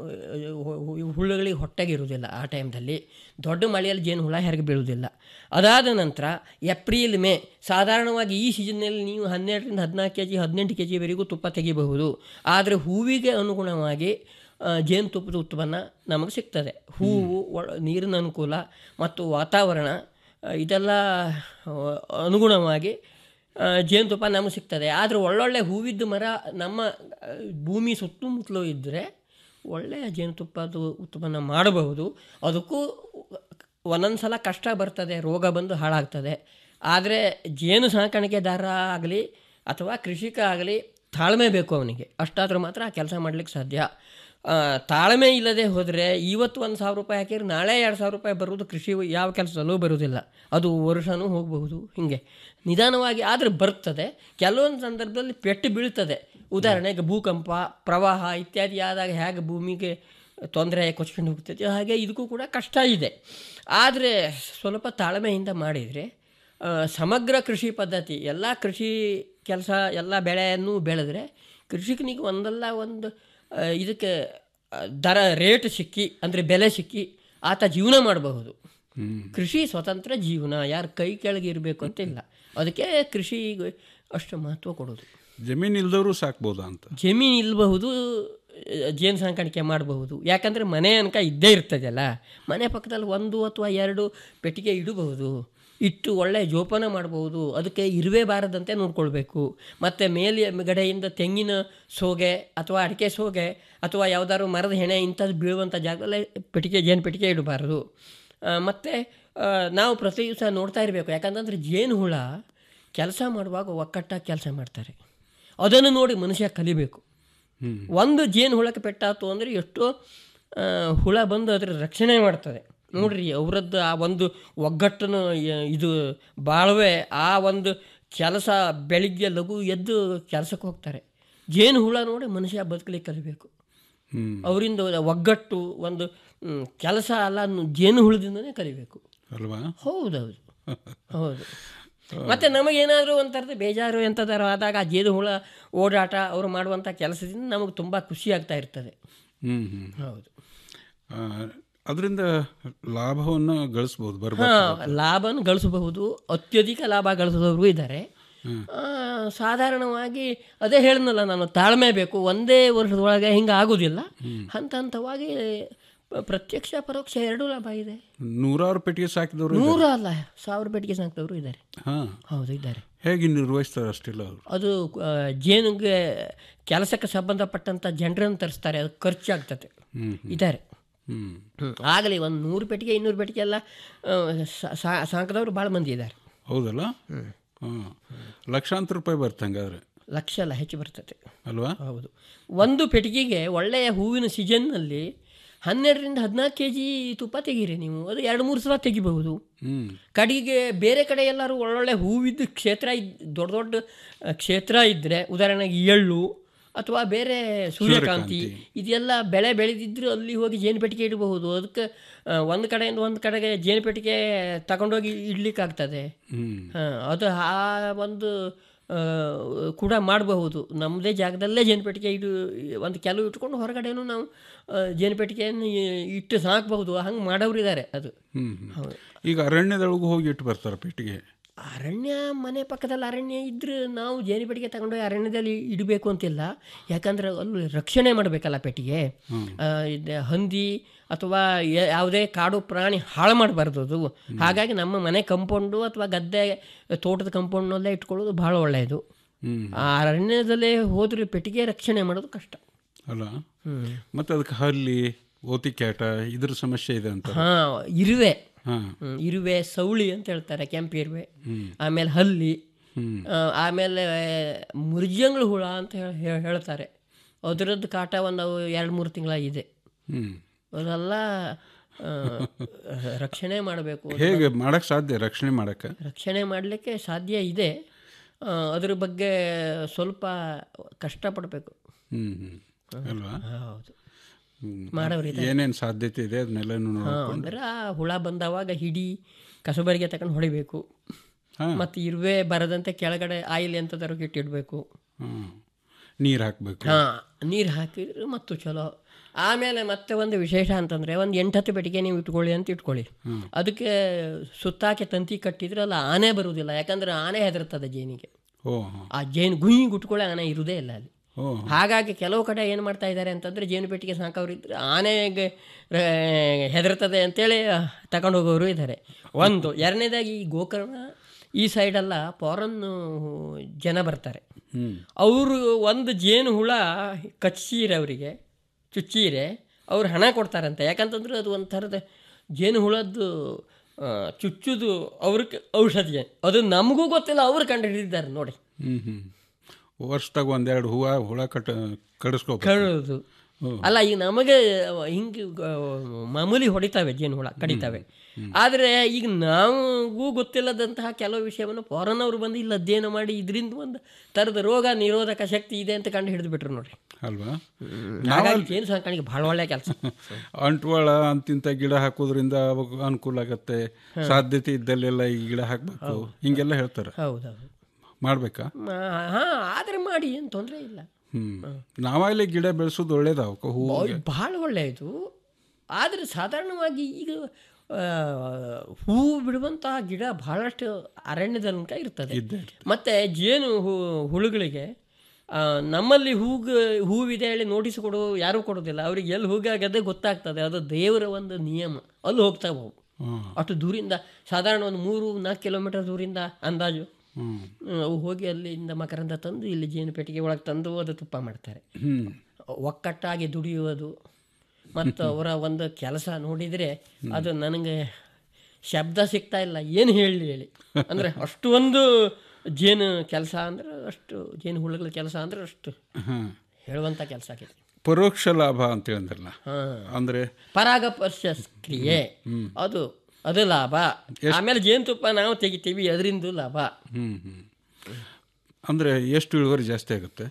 ಹು- ಹು- ಹುಳುಗಳಿಗೆ ಹೊಟ್ಟೆಗೆ ಇರುವುದಿಲ್ಲ ಆ ಟೈಮ್ದಲ್ಲಿ ದೊಡ್ಡ ಮಳೆಯಲ್ಲಿ ಜೇನು ಹುಳ ಹೆರಿಗೆ ಬೀಳುವುದಿಲ್ಲ ಅದಾದ ನಂತರ ಏಪ್ರಿಲ್ ಮೇ ಸಾಧಾರಣವಾಗಿ ಈ ಸೀಸನ್ನಲ್ಲಿ ನೀವು ಹನ್ನೆರಡರಿಂದ ಹದಿನಾಲ್ಕು ಕೆ ಜಿ ಹದಿನೆಂಟು ಕೆ ಜಿವರೆಗೂ ತುಪ್ಪ ತೆಗಿಬಹುದು ಆದರೆ ಹೂವಿಗೆ ಅನುಗುಣವಾಗಿ ಆ, ಜೇನುತುಪ್ಪದ ಉತ್ಪನ್ನ ನಮಗೆ ಸಿಗ್ತದೆ ಹೂವು ಒಳ- ನೀರಿನ ಅನುಕೂಲ ಮತ್ತು ವಾತಾವರಣ ಆ, ಇದೆಲ್ಲ ಆ, ಅನುಗುಣವಾಗಿ ಆ, ಜೇನುತುಪ್ಪ ನಮಗೆ ಸಿಗ್ತದೆ ಆದರೆ ಒಳ್ಳೊಳ್ಳೆ ಹೂವಿದ್ದು ಮರ ನಮ್ಮ ಆ, ಭೂಮಿ ಸುತ್ತಮುತ್ತಲೂ ಇದ್ದರೆ ಒಳ್ಳೆಯ ಜೇನುತುಪ್ಪದ ಉತ್ಪನ್ನ ಮಾಡಬಹುದು ಅದಕ್ಕೂ ಒಂದೊಂದು ಸಲ ಕಷ್ಟ ಬರ್ತದೆ ರೋಗ ಬಂದು ಹಾಳಾಗ್ತದೆ ಆದರೆ ಜೇನು ಸಾಕಾಣಿಕೆದಾರ ಆಗಲಿ ಅಥವಾ ಕೃಷಿಕ ಆಗಲಿ ತಾಳ್ಮೆ ಬೇಕು ಅವನಿಗೆ ಅಷ್ಟಾದರೂ ಮಾತ್ರ ಆ ಕೆಲಸ ಮಾಡಲಿಕ್ಕೆ ಸಾಧ್ಯ ಆ, ತಾಳ್ಮೆ ಇಲ್ಲದೆ ಹೋದರೆ ಇವತ್ತು ಒಂದು ಸಾವಿರ ರೂಪಾಯಿ ಹಾಕಿದ್ರೆ ನಾಳೆ ಎರಡು ಸಾವಿರ ರೂಪಾಯಿ ಬರುವುದು ಕೃಷಿ ಯಾವ ಕೆಲಸದಲ್ಲೂ ಬರುವುದಿಲ್ಲ ಅದು ವರ್ಷವೂ ಹೋಗಬಹುದು ಹೀಗೆ ನಿಧಾನವಾಗಿ ಆದರೆ ಬರ್ತದೆ ಕೆಲವೊಂದು ಸಂದರ್ಭದಲ್ಲಿ ಪೆಟ್ಟು ಬೀಳ್ತದೆ ಉದಾಹರಣೆಗೆ ಭೂಕಂಪ ಪ್ರವಾಹ ಇತ್ಯಾದಿ ಆದಾಗ ಹೇಗೆ ಭೂಮಿಗೆ ತೊಂದರೆ ಕೊಚ್ಕೊಂಡು ಹೋಗ್ತದೆ ಹಾಗೆ ಇದಕ್ಕೂ ಕೂಡ ಕಷ್ಟ ಇದೆ ಆದರೆ ಸ್ವಲ್ಪ ತಾಳ್ಮೆಯಿಂದ ಮಾಡಿದರೆ ಆ, ಸಮಗ್ರ ಕೃಷಿ ಪದ್ಧತಿ ಎಲ್ಲ ಕೃಷಿ ಕೆಲಸ ಎಲ್ಲ ಬೆಳೆಯನ್ನು ಬೆಳೆದ್ರೆ ಕೃಷಿಕನಿಗೆ ಒಂದಲ್ಲ ಒಂದು ಆ, ಇದಕ್ಕೆ ಆ, ದರ ರೇಟ್ ಸಿಕ್ಕಿ ಅಂದರೆ ಬೆಲೆ ಸಿಕ್ಕಿ ಆತ ಜೀವನ ಮಾಡಬಹುದು ಕೃಷಿ ಸ್ವತಂತ್ರ ಜೀವನ ಯಾರು ಕೈ ಕೆಳಗೆ ಇರಬೇಕು ಅಂತ ಇಲ್ಲ ಅದಕ್ಕೆ ಕೃಷಿಗೆ ಅಷ್ಟು ಮಹತ್ವ ಕೊಡೋದು ಜಮೀನು ಇಲ್ದವರು ಸಾಕ್ಬೋದಾ ಅಂತ ಜಮೀನು ಇಲ್ಲಬಹುದು ಜೇನು ಸಾಕಾಣಿಕೆ ಮಾಡಬಹುದು ಯಾಕಂದರೆ ಮನೆ ಅನ್ಕ ಇದ್ದೇ ಇರ್ತದಲ್ಲ ಮನೆ ಪಕ್ಕದಲ್ಲಿ ಒಂದು ಅಥವಾ ಎರಡು ಪೆಟ್ಟಿಗೆ ಇಡಬಹುದು ಇಟ್ಟು ಒಳ್ಳೆ ಜೋಪಾನ ಮಾಡಬಹುದು ಅದಕ್ಕೆ ಇರುವೆ ಬಾರದಂತೆ ನೋಡ್ಕೊಳ್ಬೇಕು ಮತ್ತು ಮೇಲೆ ಗಡೆಯಿಂದ ತೆಂಗಿನ ಸೋಗೆ ಅಥವಾ ಅಡಿಕೆ ಸೋಗೆ ಅಥವಾ ಯಾವುದಾದ್ರು ಮರದ ಹೆಣೆ ಇಂಥದ್ದು ಬೀಳುವಂಥ ಜಾಗದಲ್ಲೇ ಪೆಟ್ಟಿಗೆ ಜೇನು ಪೆಟ್ಟಿಗೆ ಇಡಬಾರ್ದು ಮತ್ತು ನಾವು ಪ್ರತಿ ದಿವಸ ನೋಡ್ತಾ ಇರಬೇಕು ಯಾಕಂತಂದರೆ ಜೇನು ಹುಳ ಕೆಲಸ ಮಾಡುವಾಗ ಒಕ್ಕಟ್ಟಾಗಿ ಕೆಲಸ ಮಾಡ್ತಾರೆ ಅದನ್ನು ನೋಡಿ ಮನುಷ್ಯ ಕಲಿಬೇಕು ಒಂದು ಜೇನು ಹುಳಕ್ಕೆ ಪೆಟ್ಟಾತು ಅಂದರೆ ಎಷ್ಟೋ ಆ, ಹುಳ ಬಂದು ಅದರ ರಕ್ಷಣೆ ಮಾಡ್ತದೆ ನೋಡ್ರಿ ಅವರದ್ದು ಆ ಒಂದು ಒಗ್ಗಟ್ಟನ್ನು ಯ- ಇದು ಬಾಳ್ವೆ ಆ ಒಂದು ಕೆಲಸ ಬೆಳಿಗ್ಗೆ ಲಘು ಎದ್ದು ಕೆಲಸಕ್ಕೆ ಹೋಗ್ತಾರೆ ಜೇನು ಹುಳ ನೋಡಿ ಮನುಷ್ಯ ಬದುಕಲಿಕ್ಕೆ ಕಲಿಬೇಕು ಅವರಿಂದ ಒಗ್ಗಟ್ಟು ಒಂದು ಮ್, ಕೆಲಸ ಅಲ್ಲ ನು- ಜೇನು ಹುಳದಿಂದನೇ ಕಲಿಬೇಕು ಅಲ್ವಾ ಹೌದೌದು ಹೌದು ಮತ್ತೆ ನಮಗೇನಾದರೂ ಒಂಥರದ ಬೇಜಾರು ಎಂಥದಾರು ಆದಾಗ ಆ ಜೇನು ಹುಳ ಓಡಾಟ ಅವರು ಮಾಡುವಂಥ ಕೆಲಸದಿಂದ ನಮಗೆ ತುಂಬ ಖುಷಿ ಆಗ್ತಾ ಇರ್ತದೆ ಹ್ಞೂ ಹ್ಞೂ ಹೌದು ಅದರಿಂದ ಲಾಭವನ್ನು ಗಳಿಸ್ಬೋದು ಹಾಂ ಬರ್ಬೋದು ಲಾಭನ ಗಳಿಸಬಹುದು ಅತ್ಯಧಿಕ ಲಾಭ ಗಳಿಸಿದವರು ಇದ್ದಾರೆ ಆ, ಸಾಧಾರಣವಾಗಿ ಅದೇ ಹೇಳಿದ್ನಲ್ಲ ನಾನು ತಾಳ್ಮೆ ಬೇಕು ಒಂದೇ ವರ್ಷದೊಳಗೆ ಹಿಂಗೆ ಆಗೋದಿಲ್ಲ ಹಂತ ಹಂತವಾಗಿ ಪ- ಪ್ರತ್ಯಕ್ಷ ಪರೋಕ್ಷ ಎರಡೂ ಲಾಭ ಇದೆ ನೂರಾರು ಪೆಟ್ಟಿಗೆ ಸಾಕಿದವರು ನೂರು ಅಲ್ಲ ಸಾವಿರ ಪೆಟ್ಟಿಗೆ ಸಾಕ್ತವರು ಇದ್ದಾರೆ ಹಾಂ ಹೌದು ಇದ್ದಾರೆ ಹೇಗೆ ನಿರ್ವಹಿಸ್ತಾರೆ ಅಷ್ಟಿಲ್ಲ ಅವರು ಅದು ಆ, ಜೇನುಗೆ ಕೆಲಸಕ್ಕೆ ಸಂಬಂಧಪಟ್ಟಂಥ ಜನರನ್ನು ತರಿಸ್ತಾರೆ ಅದು ಖರ್ಚಾಗ್ತದೆ ಹ್ಮ್, ಇದ್ದಾರೆ ಹ್ಞೂ ಆಗಲಿ ಒಂದು ನೂರು ಪೆಟ್ಟಿಗೆ ಇನ್ನೂರು ಪೆಟ್ಟಿಗೆ ಎಲ್ಲ ಆ, ಸಾ- ಸಾ- ಸಾಕಿದವರು ಭಾಳ ಮಂದಿ ಇದ್ದಾರೆ ಹೌದಲ್ಲ ಹಾಂ ಲಕ್ಷಾಂತರ ರೂಪಾಯಿ ಬರುತ್ತೆ ಹಂಗಾದ್ರೆ ಲಕ್ಷ ಅಲ್ಲ ಹೆಚ್ಚು ಬರ್ತದೆ ಅಲ್ವಾ ಹೌದು ಒಂದು ಪೆಟ್ಟಿಗೆಗೆ ಒಳ್ಳೆಯ ಹೂವಿನ ಸೀಸನ್ನಲ್ಲಿ ಹನ್ನೆರಡರಿಂದ ಹದಿನಾಲ್ಕು ಕೆ ಜಿ ತುಪ್ಪ ತೆಗೀರಿ ನೀವು ಅದು ಎರಡು ಮೂರು ಸಲ ತೆಗಿಬಹುದು ಹ್ಞೂ ಕಡೆಗೆ ಬೇರೆ ಕಡೆ ಎಲ್ಲರೂ ಒಳ್ಳೊಳ್ಳೆ ಹೂವಿದ್ದು ಕ್ಷೇತ್ರ ಇದ್ ದೊಡ್ಡ ದೊಡ್ಡ ಆ, ಕ್ಷೇತ್ರ ಇದ್ದರೆ ಉದಾಹರಣೆಗೆ ಎಳ್ಳು ಅಥವಾ ಬೇರೆ ಸೂರ್ಯಕಾಂತಿ ಇದೆಲ್ಲ ಬೆಳೆ ಬೆಳೆದಿದ್ರು ಅಲ್ಲಿ ಹೋಗಿ ಜೇನುಪೆಟ್ಟಿಗೆ ಇಡಬಹುದು ಅದಕ್ಕೆ ಆ, ಒಂದು ಕಡೆಯಿಂದ ಒಂದು ಕಡೆಗೆ ಜೇನುಪೆಟ್ಟಿಗೆ ತಗೊಂಡೋಗಿ ಇಡ್ಲಿಕ್ಕಾಗ್ತದೆ ಹ್ಞೂ ಹಾ, ಅದು ಆ ಒಂದು ಆ, ಕೂಡ ಮಾಡಬಹುದು ನಮ್ಮದೇ ಜಾಗದಲ್ಲೇ ಜೇನುಪೆಟ್ಟಿಗೆ ಇಡು ಒಂದು ಕೆಲವು ಇಟ್ಕೊಂಡು ಹೊರಗಡೆನೂ ನಾವು ಆ, ಜೇನುಪೆಟ್ಟಿಗೆಯನ್ನು ಇಟ್ಟು ಸಾಕಬಹುದು ಹಂಗೆ ಮಾಡೋರು ಇದ್ದಾರೆ ಅದು ಹ್ಞೂ ಹೌದು ಈಗ ಅರಣ್ಯದೊಳಗೂ ಹೋಗಿ ಇಟ್ಟು ಬರ್ತಾರೆ ಪೆಟ್ಟಿಗೆ ಅರಣ್ಯ ಮನೆ ಪಕ್ಕದಲ್ಲಿ ಅರಣ್ಯ ಇದ್ದರೆ ನಾವು ಜೇನುಪೆಟ್ಟಿಗೆ ತಗೊಂಡೋಗಿ ಅರಣ್ಯದಲ್ಲಿ ಇಡಬೇಕು ಅಂತಿಲ್ಲ ಯಾಕಂದ್ರೆ ಅಲ್ಲಿ ರಕ್ಷಣೆ ಮಾಡಬೇಕಲ್ಲ ಪೆಟ್ಟಿಗೆ ಆ, ಇದು ಹಂದಿ ಅಥವಾ ಯ- ಯಾವುದೇ ಕಾಡು ಪ್ರಾಣಿ ಹಾಳು ಮಾಡಬಾರ್ದು ಅದು ಹಾಗಾಗಿ ನಮ್ಮ ಮನೆ ಕಂಪೌಂಡು ಅಥವಾ ಗದ್ದೆ ತೋಟದ ಕಂಪೌಂಡ್ನಲ್ಲೇ ಇಟ್ಕೊಳ್ಳೋದು ಭಾಳ ಒಳ್ಳೆಯದು ಹ್ಞೂ ಆ ಅರಣ್ಯದಲ್ಲೇ ಹೋದ್ರೆ ಪೆಟ್ಟಿಗೆ ರಕ್ಷಣೆ ಮಾಡೋದು ಕಷ್ಟ ಅಲ್ಲ ಮತ್ತು ಅದಕ್ಕೆ ಹಲ್ಲಿ ಓತಿಕ್ಯಾಟ ಇದ್ರ ಸಮಸ್ಯೆ ಇದೆ ಅಂತ ಹಾಂ ಇರುವೆ ಹಾಂ ಹ್ಮ್, ಇರುವೆ ಸೌಳಿ ಅಂತ ಹೇಳ್ತಾರೆ ಕೆಂಪು ಇರುವೆ ಹ್ಮ್. ಆಮೇಲೆ ಹಲ್ಲಿ ಹ್ಮ್. ಆ, ಆಮೇಲೆ ಮುರ್ಜಂಗ್ಳು ಹುಳ ಅಂತ ಹೇಳ್- ಹೇಳ್- ಹೇಳ್ತಾರೆ ಅದರದ್ದು ಕಾಟ ಒಂದು ಎರಡು ಮೂರು ತಿಂಗಳಾಗಿದೆ ಹ್ಞೂ ಅದೆಲ್ಲ ಆ, ರಕ್ಷಣೆ ಮಾಡಬೇಕು ಹೇಗೆ ಮಾಡಕ್ಕೆ ಸಾಧ್ಯ ರಕ್ಷಣೆ ಮಾಡಕ್ಕೆ ರಕ್ಷಣೆ ಮಾಡಲಿಕ್ಕೆ ಸಾಧ್ಯ ಇದೆ ಆ, ಅದ್ರ ಬಗ್ಗೆ ಸ್ವಲ್ಪ ಕಷ್ಟಪಡಬೇಕು ಹ್ಞೂ ಹ್ಞೂ ಅಲ್ವಾ ಹೌದು ಹ್ಮ್. ಮಾಡೋರಿದ್ದಾರೆ. ಏನೇನು ಸಾಧ್ಯತೆ ಇದೆ ಅದನ್ನೆಲ್ಲನೂ ಹಾಂ ನೋಡ್ಕೊಂಡು ಅಂದ್ರೆ ಆ ಹುಳ ಬಂದವಾಗ ಹಿಡಿ ಕಸಬರಿಗೆ ತಗೊಂಡು ಹೊಡಿಬೇಕು ಮತ್ತು ಇರುವೆ ಬರದಂತೆ ಕೆಳಗಡೆ ಆಯಿಲ್ ಎಂಥದಾರು ಇಟ್ಟಿಡಬೇಕು ಹ್ಮ್. ನೀರು ಹಾಕಬೇಕು ಹಾಂ ನೀರು ಹಾಕಿದ್ರೆ ಮತ್ತು ಚಲೋ ಆಮೇಲೆ ಮತ್ತೆ ಒಂದು ವಿಶೇಷ ಅಂತಂದರೆ ಒಂದು ಎಂಟತ್ತು ಬೆಟ್ಟಿಗೆ ನೀವು ಇಟ್ಕೊಳ್ಳಿ ಅಂತ ಇಟ್ಕೊಳ್ಳಿ ಹ್ಮ್. ಅದಕ್ಕೆ ಸುತ್ತಾಕೆ ತಂತಿ ಕಟ್ಟಿದ್ರೆ ಅಲ್ಲ ಆನೆ ಬರುವುದಿಲ್ಲ ಯಾಕಂದ್ರೆ ಆನೆ ಹೆದರ್ತದೆ ಜೇನಿಗೆ ಓ ಆ ಜೇನು ಗುಯಿ ಗುಟ್ಕೊಳ್ಳೋ ಆನೆ ಇರುವುದೇ ಇಲ್ಲ ಅಲ್ಲಿ ಓ ಹಾಗಾಗಿ ಕೆಲವು ಕಡೆ ಏನು ಮಾಡ್ತಾ ಇದ್ದಾರೆ ಅಂತಂದರೆ ಜೇನು ಪೆಟ್ಟಿಗೆ ಸಾಕವ್ರು ಇದ್ರೆ ಆನೆಗೆ ಆ, ಹೆದರ್ತದೆ ಅಂತೇಳಿ ತಗೊಂಡು ಹೋಗೋರು ಇದ್ದಾರೆ ಒಂದು ಎರಡನೇದಾಗಿ ಈ ಗೋಕರ್ಣ ಈ ಸೈಡೆಲ್ಲ ಫಾರನ್ ಜನ ಬರ್ತಾರೆ ಹ್ಮ್ ಅವರು ಒಂದು ಜೇನು ಹುಳ ಕಚ್ಚಿರೆ ಅವರಿಗೆ ಚುಚ್ಚಿರೆ ಅವ್ರು ಹಣ ಕೊಡ್ತಾರಂತೆ ಯಾಕಂತಂದ್ರೆ ಅದು ಒಂಥರದ ಜೇನು ಹುಳದ್ದು ಆ, ಚುಚ್ಚುದು ಅವ್ರಿಗೆ ಔಷಧಿ ಅದು ನಮಗೂ ಗೊತ್ತಿಲ್ಲ ಅವ್ರು ಕಂಡು ಹಿಡಿದಿದ್ದಾರೆ ನೋಡಿ ಹ್ಮ್ ಹ್ಮ್ ವರ್ಷದಾಗ ಒಂದೆರಡು ಹೂವು ಹುಳ ಕಟ್ಟ ಕಡಿಸ್ಕೋಬೇಕು ಕಡೋದು ಅಲ್ಲ ಈಗ ನಮಗೆ ಹಿಂಗೆ ಆ, ಮಾಮೂಲಿ ಹೊಡಿತಾವೆ ಜೇನು ಹುಳ ಕಡಿತಾವೆ ಆದರೆ ಈಗ ನಾವು ಗೊತ್ತಿಲ್ಲದಂತಹ ಕೆಲವು ವಿಷಯವನ್ನು ಫಾರನ್ ಅವರು ಬಂದು ಇಲ್ಲ ಅಧ್ಯಯನ ಮಾಡಿ ಇದರಿಂದ ಒಂದು ಥರದ ರೋಗ ನಿರೋಧಕ ಶಕ್ತಿ ಇದೆ ಅಂತ ಕಂಡು ಹಿಡಿದು ಬಿಟ್ರು ನೋಡ್ರಿ ಅಲ್ವಾ ಹಾಗಾಗಿ ಜೇನು ಸಾಕಾಣಿಕೆ ಭಾಳ ಒಳ್ಳೆಯ ಕೆಲಸ ಅಂಟ್ವಾಳ ಅಂತಿಂತ ಗಿಡ ಹಾಕೋದ್ರಿಂದ ಅವಾಗ ಅನುಕೂಲ ಆಗತ್ತೆ ಸಾಧ್ಯತೆ ಇದ್ದಲ್ಲೆಲ್ಲ ಈ ಗಿಡ ಹಾಕ್ಬೇಕು ಹಿಂಗೆಲ್ಲ ಹೇಳ್ತಾರೆ ಹೌದೌದು ಮಾಡ್ಬೇಕಾ ಹಾಂ ಆದರೆ ಮಾಡಿ ಏನು ತೊಂದರೆ ಇಲ್ಲ ಹ್ಮ್ ನಾವಲ್ಲಿ ಗಿಡ ಬೆಳೆಸೋದು ಒಳ್ಳೇದಾವಕ್ಕ ಹೂವಿಗೆ ಭಾಳ ಒಳ್ಳೆಯದು ಆದರೆ ಸಾಧಾರಣವಾಗಿ ಈಗ ಆ, ಹೂವು ಬಿಡುವಂತಹ ಗಿಡ ಬಹಳಷ್ಟು ಅರಣ್ಯದ ತನಕ ಇರ್ತದೆ ಮತ್ತು ಜೇನು ಹೂ ಹುಳುಗಳಿಗೆ ಆ, ನಮ್ಮಲ್ಲಿ ಹೂಗ ಹೂವಿದೆ ಹೇಳಿ ನೋಟಿಸ್ ಕೊಡು ಯಾರೂ ಕೊಡೋದಿಲ್ಲ ಅವ್ರಿಗೆ ಎಲ್ಲಿ ಹೂಗಾಗದೆ ಗೊತ್ತಾಗ್ತದೆ ಅದು ದೇವರ ಒಂದು ನಿಯಮ ಅಲ್ಲಿ ಹೋಗ್ತಾವೆ ಅವು ಅಷ್ಟು ದೂರಿಂದ ಸಾಧಾರಣ ಒಂದು ಮೂರು ನಾಲ್ಕು ಕಿಲೋಮೀಟರ್ ದೂರಿಂದ ಅಂದಾಜು ಹ್ಮ್ ಹ್ಮ್, ಅವು ಹೋಗಿ ಅಲ್ಲಿಂದ ಮಕರಂದ ತಂದು ಇಲ್ಲಿ ಜೇನು ಪೆಟ್ಟಿಗೆ ಒಳಗೆ ತಂದು ಅದು ತುಪ್ಪ ಮಾಡ್ತಾರೆ ಹ್ಮ್ ಒಕ್ಕಟ್ಟಾಗಿ ದುಡಿಯುವುದು ಮತ್ತು ಅವರ ಒಂದು ಕೆಲಸ ನೋಡಿದರೆ ಅದು ನನಗೆ ಶಬ್ದ ಸಿಗ್ತಾ ಇಲ್ಲ ಏನು ಹೇಳಿ ಹೇಳಿ ಅಂದರೆ ಅಷ್ಟು ಒಂದು ಜೇನು ಕೆಲಸ ಅಂದ್ರೆ ಅಷ್ಟು ಜೇನು ಹುಳುಗಳ ಕೆಲಸ ಅಂದ್ರೆ ಅಷ್ಟು ಹಾಂ ಹೇಳುವಂಥ ಕೆಲಸ ಆಗಿದೆ ಪರೋಕ್ಷ ಲಾಭ ಅಂತ ಹೇಳಿದ್ರಲ್ಲ ಹಾಂ ಅಂದ್ರೆ ಪರಾಗಸ್ಪರ್ಶ ಕ್ರಿಯೆ ಅದು ಅದು ಲಾಭ ಆಮೇಲೆ ಜೇನುತುಪ್ಪ ನಾವು ತೆಗಿತೀವಿ ಅದರಿಂದ ಲಾಭ ಹ್ಮ್ ಹ್ಮ್ ಅಂದ್ರೆ ಎಷ್ಟು ಇಳುವರಿ ಜಾಸ್ತಿ ಆಗುತ್ತೆ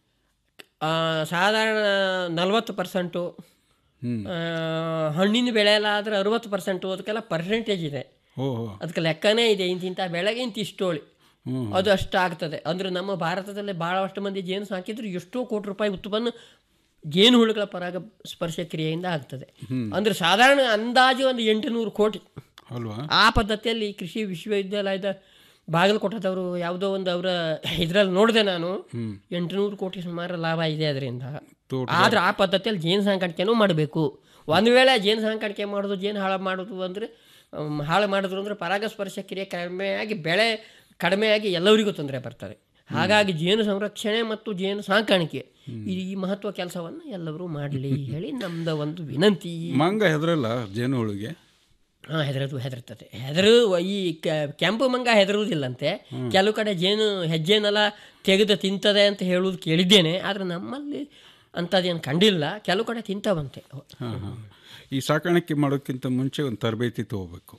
ಆ, ಸಾಧಾರಣ ನಲ್ವತ್ತು ಪರ್ಸೆಂಟು ಹ್ಮ್ ಹಣ್ಣಿನ ಬೆಳೆ ಎಲ್ಲ ಆದರೆ ಅರುವತ್ತು ಪರ್ಸೆಂಟು ಅದಕ್ಕೆಲ್ಲ ಪರ್ಸೆಂಟೇಜ್ ಇದೆ ಓಹೋ ಅದಕ್ಕೆ ಲೆಕ್ಕನೇ ಇದೆ ಇಂತಿಂಥ ಬೆಳೆಗೆ ಇಂತ ಇಷ್ಟೋಳಿ ಹ್ಮ್. ಅದು ಅಷ್ಟು ಆಗ್ತದೆ ಅಂದರೆ ನಮ್ಮ ಭಾರತದಲ್ಲಿ ಭಾಳಷ್ಟು ಮಂದಿ ಜೇನು ಸಾಕಿದ್ರು ಎಷ್ಟೋ ಕೋಟಿ ರೂಪಾಯಿ ಉತ್ಪನ್ನ ಜೇನು ಹುಳುಗಳ ಪರಾಗ ಸ್ಪರ್ಶ ಕ್ರಿಯೆಯಿಂದ ಆಗ್ತದೆ ಹ್ಮ್. ಅಂದರೆ ಸಾಧಾರಣ ಅಂದಾಜು ಒಂದು ಎಂಟುನೂರು ಕೋಟಿ ಅಲ್ವಾ ಆ ಪದ್ಧತಿಯಲ್ಲಿ ಕೃಷಿ ವಿಶ್ವವಿದ್ಯಾಲಯದ ಬಾಗಲಕೋಟದವರು ಯಾವುದೋ ಒಂದು ಅವರ ಇದರಲ್ಲಿ ನೋಡಿದೆ ನಾನು ಹ್ಮ್. ಎಂಟುನೂರು ಕೋಟಿ ಸುಮಾರು ಲಾಭ ಇದೆ ಅದರಿಂದ ತೋಟ ಆದ್ರೆ ಆ ಪದ್ಧತಿಯಲ್ಲಿ ಜೇನು ಸಾಕಾಣಿಕೆನೂ ಮಾಡಬೇಕು ಒಂದು ವೇಳೆ ಜೇನು ಸಾಕಾಣಿಕೆ ಮಾಡೋದು ಜೇನು ಹಾಳು ಮಾಡೋದು ಅಂದರೆ ಅಮ್, ಹಾಳು ಮಾಡಿದ್ರು ಅಂದರೆ ಪರಾಗಸ್ಪರ್ಶ ಕ್ರಿಯೆ ಕಡಿಮೆಯಾಗಿ ಬೆಳೆ ಕಡಿಮೆಯಾಗಿ ಎಲ್ಲರಿಗೂ ತೊಂದರೆ ಬರ್ತದೆ ಹಾಗಾಗಿ ಜೇನು ಸಂರಕ್ಷಣೆ ಮತ್ತು ಜೇನು ಸಾಕಾಣಿಕೆ ಈ ಈ ಮಹತ್ವ ಕೆಲಸವನ್ನು ಎಲ್ಲರೂ ಮಾಡಲಿ ಹೇಳಿ ನಮ್ದು ಒಂದು ವಿನಂತಿ ಮಂಗ ಹೆದರಲ್ಲ ಜೇನು ಹುಳುಗೆ ಹಾಂ ಹೆದರದು ಹೆದರ್ತದೆ ಹೆದರು ಈ ಕ- ಕೆಂಪು ಮಂಗ ಹೆದರುವುದಿಲ್ಲಂತೆ ಕೆಲವು ಕಡೆ ಜೇನು ಹೆಜ್ಜೆನೆಲ್ಲ ತೆಗೆದು ತಿಂತದೆ ಅಂತ ಹೇಳುವುದು ಕೇಳಿದ್ದೇನೆ ಆದರೆ ನಮ್ಮಲ್ಲಿ ಅಂಥದ್ದೇನು ಕಂಡಿಲ್ಲ ಕೆಲವು ಕಡೆ ತಿಂತಾವಂತೆ ಹಾಂ ಹಾಂ ಈ ಸಾಕಾಣಿಕೆ ಮಾಡೋಕ್ಕಿಂತ ಮುಂಚೆ ಒಂದು ತರಬೇತಿ ತಗೋಬೇಕು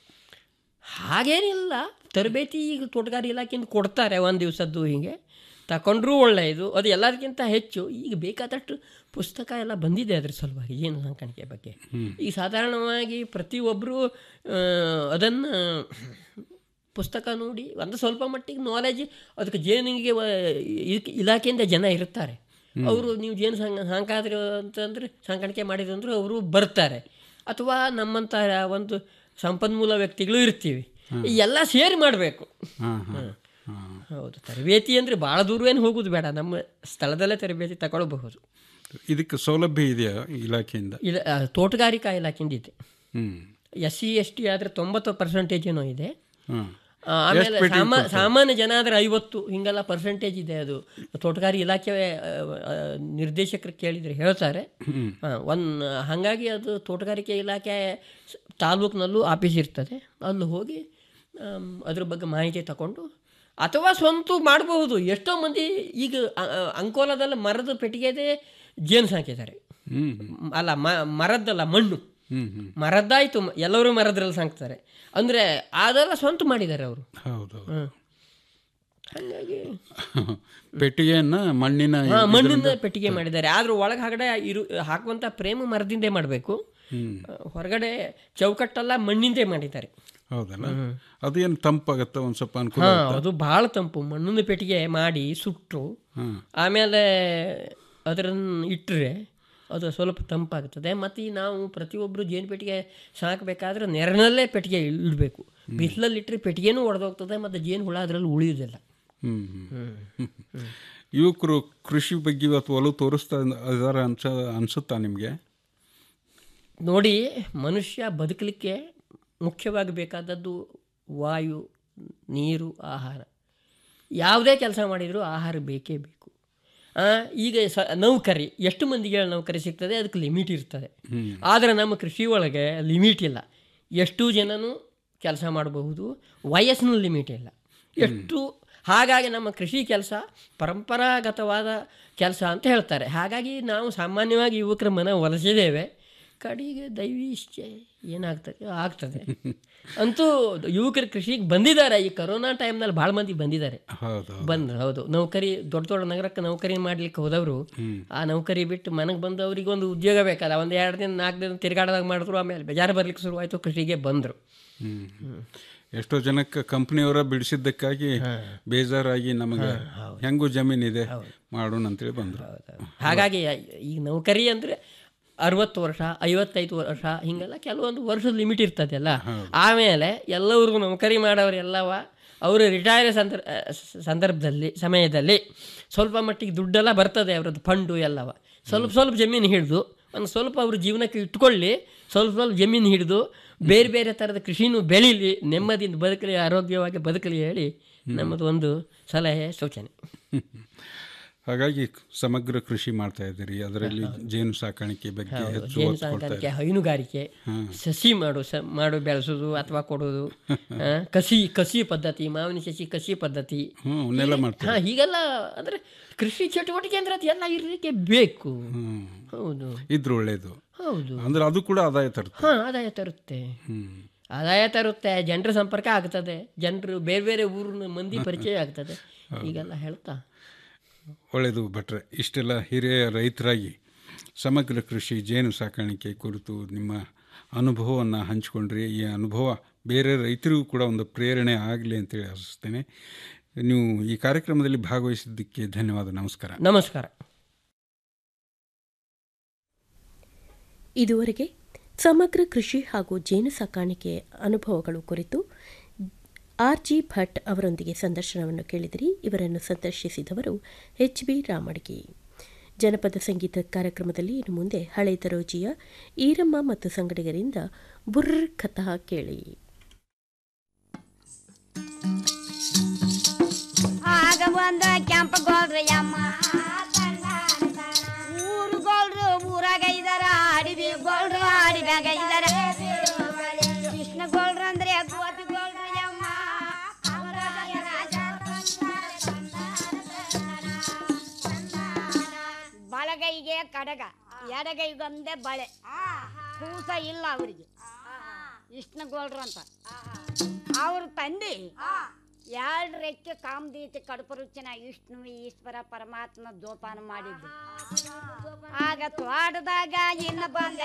ಹಾಗೇನಿಲ್ಲ ತರಬೇತಿ ಈಗ ತೋಟಗಾರಿಕೆ ಇಲಾಖೆಯಿಂದ ಕೊಡ್ತಾರೆ ಒಂದು ದಿವಸದ್ದು ಹೀಗೆ ತಗೊಂಡ್ರೂ ಒಳ್ಳೆಯದು ಅದು ಎಲ್ಲದಕ್ಕಿಂತ ಹೆಚ್ಚು ಈಗ ಬೇಕಾದಷ್ಟು ಪುಸ್ತಕ ಎಲ್ಲ ಬಂದಿದೆ ಅದ್ರ ಸಲುವಾಗಿ ಜೇನು ಸಾಕಾಣಿಕೆ ಬಗ್ಗೆ ಈಗ ಸಾಧಾರಣವಾಗಿ ಪ್ರತಿಯೊಬ್ಬರು ಅದನ್ನು ಪುಸ್ತಕ ನೋಡಿ ಒಂದು ಸ್ವಲ್ಪ ಮಟ್ಟಿಗೆ ನಾಲೆಜ್ ಅದಕ್ಕೆ ಜೇನಿಗೆ ವ- ಇದಕ್ಕೆ ಇಲಾಖೆಯಿಂದ ಜನ ಇರ್ತಾರೆ ಅವರು ನೀವು ಜೇನು ಸಂಗ ಸಾಕಾದ್ರೆ ಅಂತಂದರೆ ಸಾಕಾಣಿಕೆ ಮಾಡಿದ್ರು ಅಂದ್ರೆ ಅವರು ಬರ್ತಾರೆ ಅಥವಾ ನಮ್ಮಂಥ ಒಂದು ಸಂಪನ್ಮೂಲ ವ್ಯಕ್ತಿಗಳು ಇರ್ತೀವಿ ಈ ಎಲ್ಲ ಸೇರಿ ಮಾಡಬೇಕು ಹಾಂ ಹಾಂ ಹಾಂ ಹೌದು ತರಬೇತಿ ಅಂದರೆ ಭಾಳ ದೂರ ಏನು ಹೋಗೋದು ಬೇಡ ನಮ್ಮ ಸ್ಥಳದಲ್ಲೇ ತರಬೇತಿ ತಗೊಳ್ಬಹುದು ಇದಕ್ಕೆ ಸೌಲಭ್ಯ ಇದೆಯಾ ಇಲಾಖೆಯಿಂದ ಇಲ್ಲ ಆ, ತೋಟಗಾರಿಕಾ ಇಲಾಖೆಯಿಂದ ಇದೆ ಹ್ಮ್ ಎಸ್ ಸಿ ಎಸ್ ಟಿ ಆದರೆ ತೊಂಬತ್ತು ಪರ್ಸೆಂಟೇಜ್ ಏನೋ ಇದೆ ಹಾಂ ಆ, ಆಮೇಲೆ ಸಾಮಾ ಸಾಮಾನ್ಯ ಜನ ಆದರೆ ಐವತ್ತು ಹಿಂಗೆಲ್ಲ ಪರ್ಸೆಂಟೇಜ್ ಇದೆ ಅದು ತೋಟಗಾರಿ ಇಲಾಖೆ ಆ, ಆ, ನಿರ್ದೇಶಕರು ಕೇಳಿದರೆ ಹೇಳ್ತಾರೆ ಹ್ಮ್. ಒಂದು ಹಾಗಾಗಿ ಅದು ತೋಟಗಾರಿಕೆ ಇಲಾಖೆ ಸ್- ತಾಲೂಕಿನಲ್ಲೂ ಆಫೀಸ್ ಇರ್ತದೆ ಅಲ್ಲಿ ಹೋಗಿ ಆಮ್, ಅದ್ರ ಬಗ್ಗೆ ಮಾಹಿತಿ ತಗೊಂಡು ಅಥವಾ ಸ್ವಂತ ಮಾಡಬಹುದು ಎಷ್ಟೋ ಮಂದಿ ಈಗ ಅ- ಅ- ಅಂಕೋಲದಲ್ಲಿ ಮರದ ಪೆಟ್ಟಿಗೆದೇ ಜೇನು ಸಾಕಿದ್ದಾರೆ ಹ್ಮ್ ಮ್- ಅಲ್ಲ ಮ ಮರದ್ದಲ್ಲ ಮಣ್ಣು ಹ್ಮ್ ಹ್ಮ್ ಮರದ್ದಾಯ್ತು ಮ- ಎಲ್ಲರೂ ಮರದ್ರಲ್ಲಿ ಸಾಕ್ತಾರೆ ಅಂದರೆ ಅದೆಲ್ಲ ಸ್ವಂತ ಮಾಡಿದ್ದಾರೆ ಅವರು ಹೌದು ಹಾಗಾಗಿ ಪೆಟ್ಟಿಗೆಯನ್ನ ಮಣ್ಣಿನ ಹಾ, ಮಣ್ಣಿನ ಪೆಟ್ಟಿಗೆ ಮಾಡಿದ್ದಾರೆ ಆದ್ರೂ ಒಳಗೆ ಹೊರಗಡೆ ಇರು ಹಾಕುವಂಥ ಪ್ರೇಮ ಮರದಿಂದೇ ಮಾಡಬೇಕು ಹ್ಮ್ ಹೊರಗಡೆ ಚೌಕಟ್ಟೆಲ್ಲ ಮಣ್ಣಿಂದೇ ಮಾಡಿದ್ದಾರೆ ಹೌದಲ್ಲ ಹ್ಮ್. ಅದೇನು ತಂಪಾಗತ್ತೆ ಒಂದು ಸ್ವಲ್ಪ ಅನುಕೂಲ ಹಾಂ ಆಗುತ್ತಾ? ಅದು ಭಾಳ ತಂಪು ಮಣ್ಣಿನ ಪೆಟ್ಟಿಗೆ ಮಾಡಿ ಸುಟ್ಟರು ಹ್ಮ್. ಆಮೇಲೆ ಅದರನ್ನು ಇಟ್ಟರೆ ಅದು ಸ್ವಲ್ಪ ತಂಪಾಗ್ತದೆ ಮತ್ತು ಈ ನಾವು ಪ್ರತಿಯೊಬ್ಬರು ಜೇನು ಪೆಟ್ಟಿಗೆ ಸಾಕಬೇಕಾದ್ರೆ ನೆರಳಲ್ಲೇ ಪೆಟ್ಟಿಗೆ ಇಡಬೇಕು ಬಿಸಿಲಲ್ಲಿ ಇಟ್ಟರೆ ಪೆಟ್ಟಿಗೆನೂ ಒಡೆದೋಗ್ತದೆ ಮತ್ತು ಜೇನು ಹುಳ ಅದರಲ್ಲಿ ಉಳಿಯೋದಿಲ್ಲ ಹ್ಮ್ ಹ್ಮ್. ಯುವಕರು ಕೃಷಿ ಬಗ್ಗೆ ಇವತ್ತು ಒಲವು ತೋರಿಸ್ತಾ ಇದಾರ ಅನ್ಸ ಅನ್ಸುತ್ತಾ ನಿಮಗೆ ನೋಡಿ ಮನುಷ್ಯ ಬದುಕಲಿಕ್ಕೆ ಮುಖ್ಯವಾಗಿ ಬೇಕಾದದ್ದು ವಾಯು ನೀರು ಆಹಾರ ಯಾವುದೇ ಕೆಲಸ ಮಾಡಿದರೂ ಆಹಾರ ಬೇಕೇ ಬೇಕು ಆ, ಈಗ ಸ ನೌಕರಿ ಎಷ್ಟು ಮಂದಿಗೆ ನೌಕರಿ ಸಿಗ್ತದೆ ಅದಕ್ಕೆ ಲಿಮಿಟ್ ಇರ್ತದೆ ಆದರೆ ನಮ್ಮ ಕೃಷಿ ಒಳಗೆ ಲಿಮಿಟ್ ಇಲ್ಲ ಎಷ್ಟು ಜನನೂ ಕೆಲಸ ಮಾಡಬಹುದು ವಯಸ್ಸಿನ ಲಿಮಿಟ್ ಇಲ್ಲ ಎಷ್ಟು ಹಾಗಾಗಿ ನಮ್ಮ ಕೃಷಿ ಕೆಲಸ ಪರಂಪರಾಗತವಾದ ಕೆಲಸ ಅಂತ ಹೇಳ್ತಾರೆ ಹಾಗಾಗಿ ನಾವು ಸಾಮಾನ್ಯವಾಗಿ ಯುವಕರ ಮನ ಒಲಿಸಿದ್ದೇವೆ ಕಡೆಗೆ ದೈವಿ ಇಚ್ಛೆ ಏನಾಗ್ತದೆ ಆಗ್ತದೆ ಅಂತೂ ಯುವಕರು ಕೃಷಿಗೆ ಬಂದಿದ್ದಾರೆ ಈ ಕರೋನಾ ಟೈಮ್ನಲ್ಲಿ ಭಾಳ ಮಂದಿ ಬಂದಿದ್ದಾರೆ ಹೌದು ಬಂದ್ರು ಹೌದು ನೌಕರಿ ದೊಡ್ಡ ದೊಡ್ಡ ನಗರಕ್ಕೆ ನೌಕರಿ ಮಾಡ್ಲಿಕ್ಕೆ ಹೋದವರು ಆ ನೌಕರಿ ಬಿಟ್ಟು ಮನೆಗೆ ಬಂದು ಅವರಿಗೆ ಒಂದು ಉದ್ಯೋಗ ಬೇಕಲ್ಲ ಒಂದು ಎರಡು ದಿನ ನಾಲ್ಕು ದಿನ ತಿರುಗಾಡದಾಗ ಮಾಡಿದ್ರು ಆಮೇಲೆ ಬೇಜಾರು ಬರ್ಲಿಕ್ಕೆ ಶುರುವಾಯಿತು ಕೃಷಿಗೆ ಬಂದರು ಹ್ಮ್. ಎಷ್ಟೋ ಜನಕ್ಕೆ ಕಂಪ್ನಿಯವರ ಬಿಡಿಸಿದ್ದಕ್ಕಾಗಿ ಬೇಜಾರಾಗಿ ನಮಗೆ ಹೆಂಗೂ ಜಮೀನಿದೆ ಮಾಡೋಣ ಅಂತೇಳಿ ಬಂದರು ಹಾಗಾಗಿ ಈ ನೌಕರಿ ಅಂದರೆ ಅರವತ್ತು ವರ್ಷ ಐವತ್ತೈದು ವರ್ಷ ಹಿಂಗೆಲ್ಲ ಕೆಲವೊಂದು ವರ್ಷದ ಲಿಮಿಟ್ ಇರ್ತದೆಲ್ಲ ಆಮೇಲೆ ಎಲ್ಲರಿಗೂ ನೌಕರಿ ಮಾಡೋರೆಲ್ಲವ ಅವರು ರಿಟೈರ್ ಸಂದರ್ ಸಂದರ್ಭದಲ್ಲಿ ಸಮಯದಲ್ಲಿ ಸ್ವಲ್ಪ ಮಟ್ಟಿಗೆ ದುಡ್ಡೆಲ್ಲ ಬರ್ತದೆ ಅವ್ರದ್ದು ಫಂಡು ಎಲ್ಲವ ಸ್ವಲ್ಪ ಸ್ವಲ್ಪ ಜಮೀನು ಹಿಡಿದು ಒಂದು ಸ್ವಲ್ಪ ಅವ್ರ ಜೀವನಕ್ಕೆ ಇಟ್ಕೊಳ್ಳಿ ಸ್ವಲ್ಪ ಸ್ವಲ್ಪ ಜಮೀನು ಹಿಡಿದು ಬೇರೆ ಬೇರೆ ಥರದ ಕೃಷಿನೂ ಬೆಳೀಲಿ ನೆಮ್ಮದಿಯಿಂದ ಬದುಕಲಿ ಆರೋಗ್ಯವಾಗಿ ಬದುಕಲಿ ಹೇಳಿ ನಮ್ಮದು ಒಂದು ಸಲಹೆ ಸೂಚನೆ ಹಾಗಾಗಿ ಸಮಗ್ರ ಕೃಷಿ ಮಾಡ್ತಾ ಇದ್ದೀರಿ ಅದರಲ್ಲಿ ಜೇನು ಸಾಕಾಣಿಕೆ ಬಗ್ಗೆ ಹೌದು. ಹೆಚ್ಚು ಜೇನು ಒತ್ತು ಕೊಡ್ತಾ ಸಾಕಾಣಿಕೆ ಇದ್ದೀರಿ. ಹೈನುಗಾರಿಕೆ ಹ್ಮ್. ಸಸಿ ಮಾಡು ಸ ಮಾಡು ಬೆಳೆಸೋದು ಅಥವಾ ಕೊಡೋದು ಆ, ಕಸಿ ಕಸಿ ಪದ್ಧತಿ ಮಾವಿನ ಸಸಿ ಕಸಿ ಪದ್ಧತಿ ಹ್ಮ್, ಅವನ್ನೆಲ್ಲ ಮಾಡ್ತಾರೆ. ಹಾಂ ಹೀಗೆಲ್ಲ ಅಂದರೆ ಕೃಷಿ ಚಟುವಟಿಕೆ ಅಂದ್ರೆ ಅದು ಎಲ್ಲ ಇರಲಿಕ್ಕೆ ಬೇಕು ಹೌದು ಇದ್ರು ಒಳ್ಳೇದು ಹೌದು ಅಂದ್ರೆ ಅದು ಕೂಡ ಆದಾಯ ತರುತ್ತೆ ಹಾಂ ಆದಾಯ ತರುತ್ತೆ ಹ್ಮ್ ಆದಾಯ ತರುತ್ತೆ ಜನರ ಸಂಪರ್ಕ ಆಗ್ತದೆ ಜನರು ಬೇರೆ ಬೇರೆ ಊರಿನ ಮಂದಿ ಪರಿಚಯ ಆಗ್ತದೆ ಹೀಗೆಲ್ಲ ಹೇಳ್ತಾ ಒಳ್ಳೆಯದು ಭಟ್ರೆ ಇಷ್ಟೆಲ್ಲ ಹಿರಿಯ ರೈತರಾಗಿ ಸಮಗ್ರ ಕೃಷಿ ಜೇನು ಸಾಕಾಣಿಕೆ ಕುರಿತು ನಿಮ್ಮ ಅನುಭವವನ್ನು ಹಂಚಿಕೊಂಡ್ರಿ ಈ ಅನುಭವ ಬೇರೆ ರೈತರಿಗೂ ಕೂಡ ಒಂದು ಪ್ರೇರಣೆ ಆಗಲಿ ಅಂತೇಳಿ ಆಶಿಸ್ತೇನೆ ನೀವು ಈ ಕಾರ್ಯಕ್ರಮದಲ್ಲಿ ಭಾಗವಹಿಸಿದ್ದಕ್ಕೆ ಧನ್ಯವಾದ ನಮಸ್ಕಾರ ನಮಸ್ಕಾರ ಇದುವರೆಗೆ ಸಮಗ್ರ ಕೃಷಿ ಹಾಗೂ ಜೇನು ಸಾಕಾಣಿಕೆ ಅನುಭವಗಳು ಕುರಿತು ಆರ್ ಜಿ ಭಟ್ ಅವರೊಂದಿಗೆ ಸಂದರ್ಶನವನ್ನು ಕೇಳಿದಿರಿ ಇವರನ್ನು ಸಂದರ್ಶಿಸಿದವರು ಎಚ್ ಬಿ ರಾಮಡ್ಗಿ ಜನಪದ ಸಂಗೀತ ಕಾರ್ಯಕ್ರಮದಲ್ಲಿ ಇನ್ನು ಮುಂದೆ ಹಳೆ ದರೋಜಿಯ ಈರಮ್ಮ ಮತ್ತು ಸಂಗಡಿಗರಿಂದ ಬುರ್ರ್ ಕಥಾ ಕೇಳಿ ಆಗ ಬಂದ ಕೆಂಪ ಗೋಲ್ರಿ ಅಮ್ಮ ಊರು ಗೋಲ್ರು ಊರಾಗ ಇದಾರ ಅಡಿವಿ ಗೋಲ್ರು ಅಡಿವ್ಯಾಗ ಇದಾರ ಕೃಷ್ಣ ಗೋಲ್ರು ಅಂದ್ರೆ ಗೋಪಿ ಗೋಲ್ರು ಅಮ್ಮ ಬಲಗೈಗೆ ಕಡಗ ಎಡಗೈಗೊಂದೇ ಬಳೆ ಕೂಸ ಇಲ್ಲ ಅವರಿಗೆ ವಿಷ್ಣು ಗೋಲ್ರು ಅಂತ ಅವ್ರ ತಂದೆ ಎರಡು ರೆಕ್ಕೆ ಕಾಮದೀತಿ ಕಡುಪು ರುಚಿನ ವಿಷ್ಣು ಈಶ್ವರ ಪರಮಾತ್ಮ ಜೋಪಾನ ಮಾಡಿದ್ದು ಆಗ ತ್ವಾಡದಾಗ ಇನ್ನ ಬಂದೆ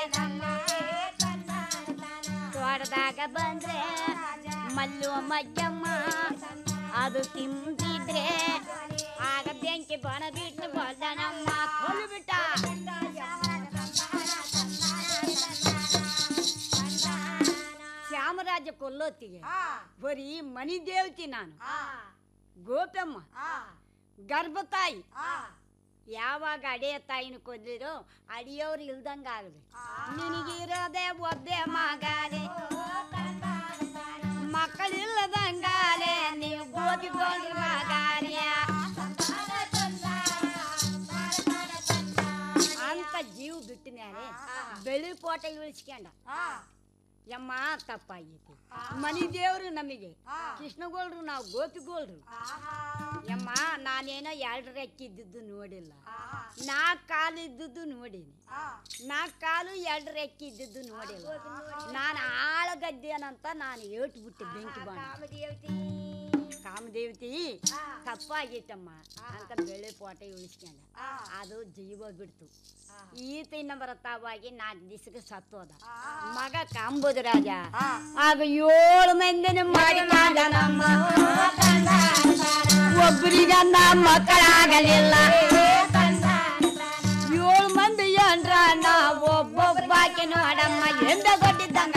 ತ್ವಾಡದಾಗ ಬಂದ್ರೆ ಮಲ್ಲು ಮಜ್ಜಮ್ಮ ಅದು ತಿಂದಿದ್ರೆ ಆಗ ಬೆಂಕಿ ಬಣ ಬಿಟ್ಟು ಬಲ್ಲನಮ್ಮ ಕೊಲ್ಲು ಬಿಟ್ಟ ಶ್ಯಾಮರಾಜ ಕೊಲ್ಲೋತಿಗೆ ಬರೀ ಮನಿ ದೇವತಿ ನಾನು ಗೋಪಮ್ಮ ಗರ್ಭತಾಯಿ ಯಾವಾಗ ಅಡೆಯ ತಾಯಿನ ಕೊಲ್ಲಿರೋ ಅಡಿಯೋರು ಇಲ್ದಂಗ ಆಗಲಿ ನಿನಗಿರೋದೇ ಒಬ್ಬೆ ಮಗಾಲೆ ಮಕ್ಕಳಿಲ್ಲದಂಗಾಲೆ ನೀವು ಗೋಪಿಗೊಂಡ್ರ ಮಗಾಲೆ ಅಂತ ಜೀವ ಬಿಟ್ಟಿನ್ಯಾರೆ ಬೆಳಿ ಪೋಟ ಇಳಿಸ್ಕೊಂಡ ಯಮ್ಮ ತಪ್ಪಾಗೈತಿ ಮನಿ ದೇವ್ರು ನಮಗೆ ಕೃಷ್ಣಗೋಳ್ರು ನಾವು ಗೋಪಿಗೋಳ್ರು ಯಮ್ಮ ನಾನೇನೋ ಎರಡು ರೆಕ್ಕಿದ್ದು ನೋಡಿಲ್ಲ ನಾಲ್ಕು ಕಾಲು ಇದ್ದದ್ದು ನೋಡೀನಿ ನಾಲ್ಕು ಕಾಲು ಎರಡು ರೆಕ್ಕೆ ಇದ್ದದ್ದು ನೋಡಿಲ್ಲ ನಾನು ಆಳಗದ್ದೇನಂತ ನಾನು ಏಟ್ಬಿಟ್ಟೆ ಬೆಂಕಿ ಬಾಣ ಕಾಮದೇವತಿ ತಪ್ಪಾಗಿತ್ತಮ್ಮ ಅಂತ ಬೆಳೆ ಪೋಟ ಉಳಿಸ್ಕೊಂಡ ಅದು ಜೀವ ಬಿಡ್ತು ಈತ ಇನ್ನ ಬರತ್ತಾವಾಗಿ ನಾಲ್ಕು ದಿವಸಕ್ಕೆ ಸತ್ತೋದ ಮಗ ಕಾಂಬೋದ ರಾಜ ಆಗ ಏಳು ಮಂದಿನ ಮಾಡಿ ನಮ್ಮ ಒಬ್ಬರಿಗನ್ನ ಮಕ್ಕಳಾಗಲಿಲ್ಲ ಏಳು ಮಂದಿ ಏನ್ರ ನಾ ಒಬ್ಬೊಬ್ಬಾಕಿ ನೋಡಮ್ಮ ಎಂದ ಕೊಟ್ಟಿದ್ದಂಗ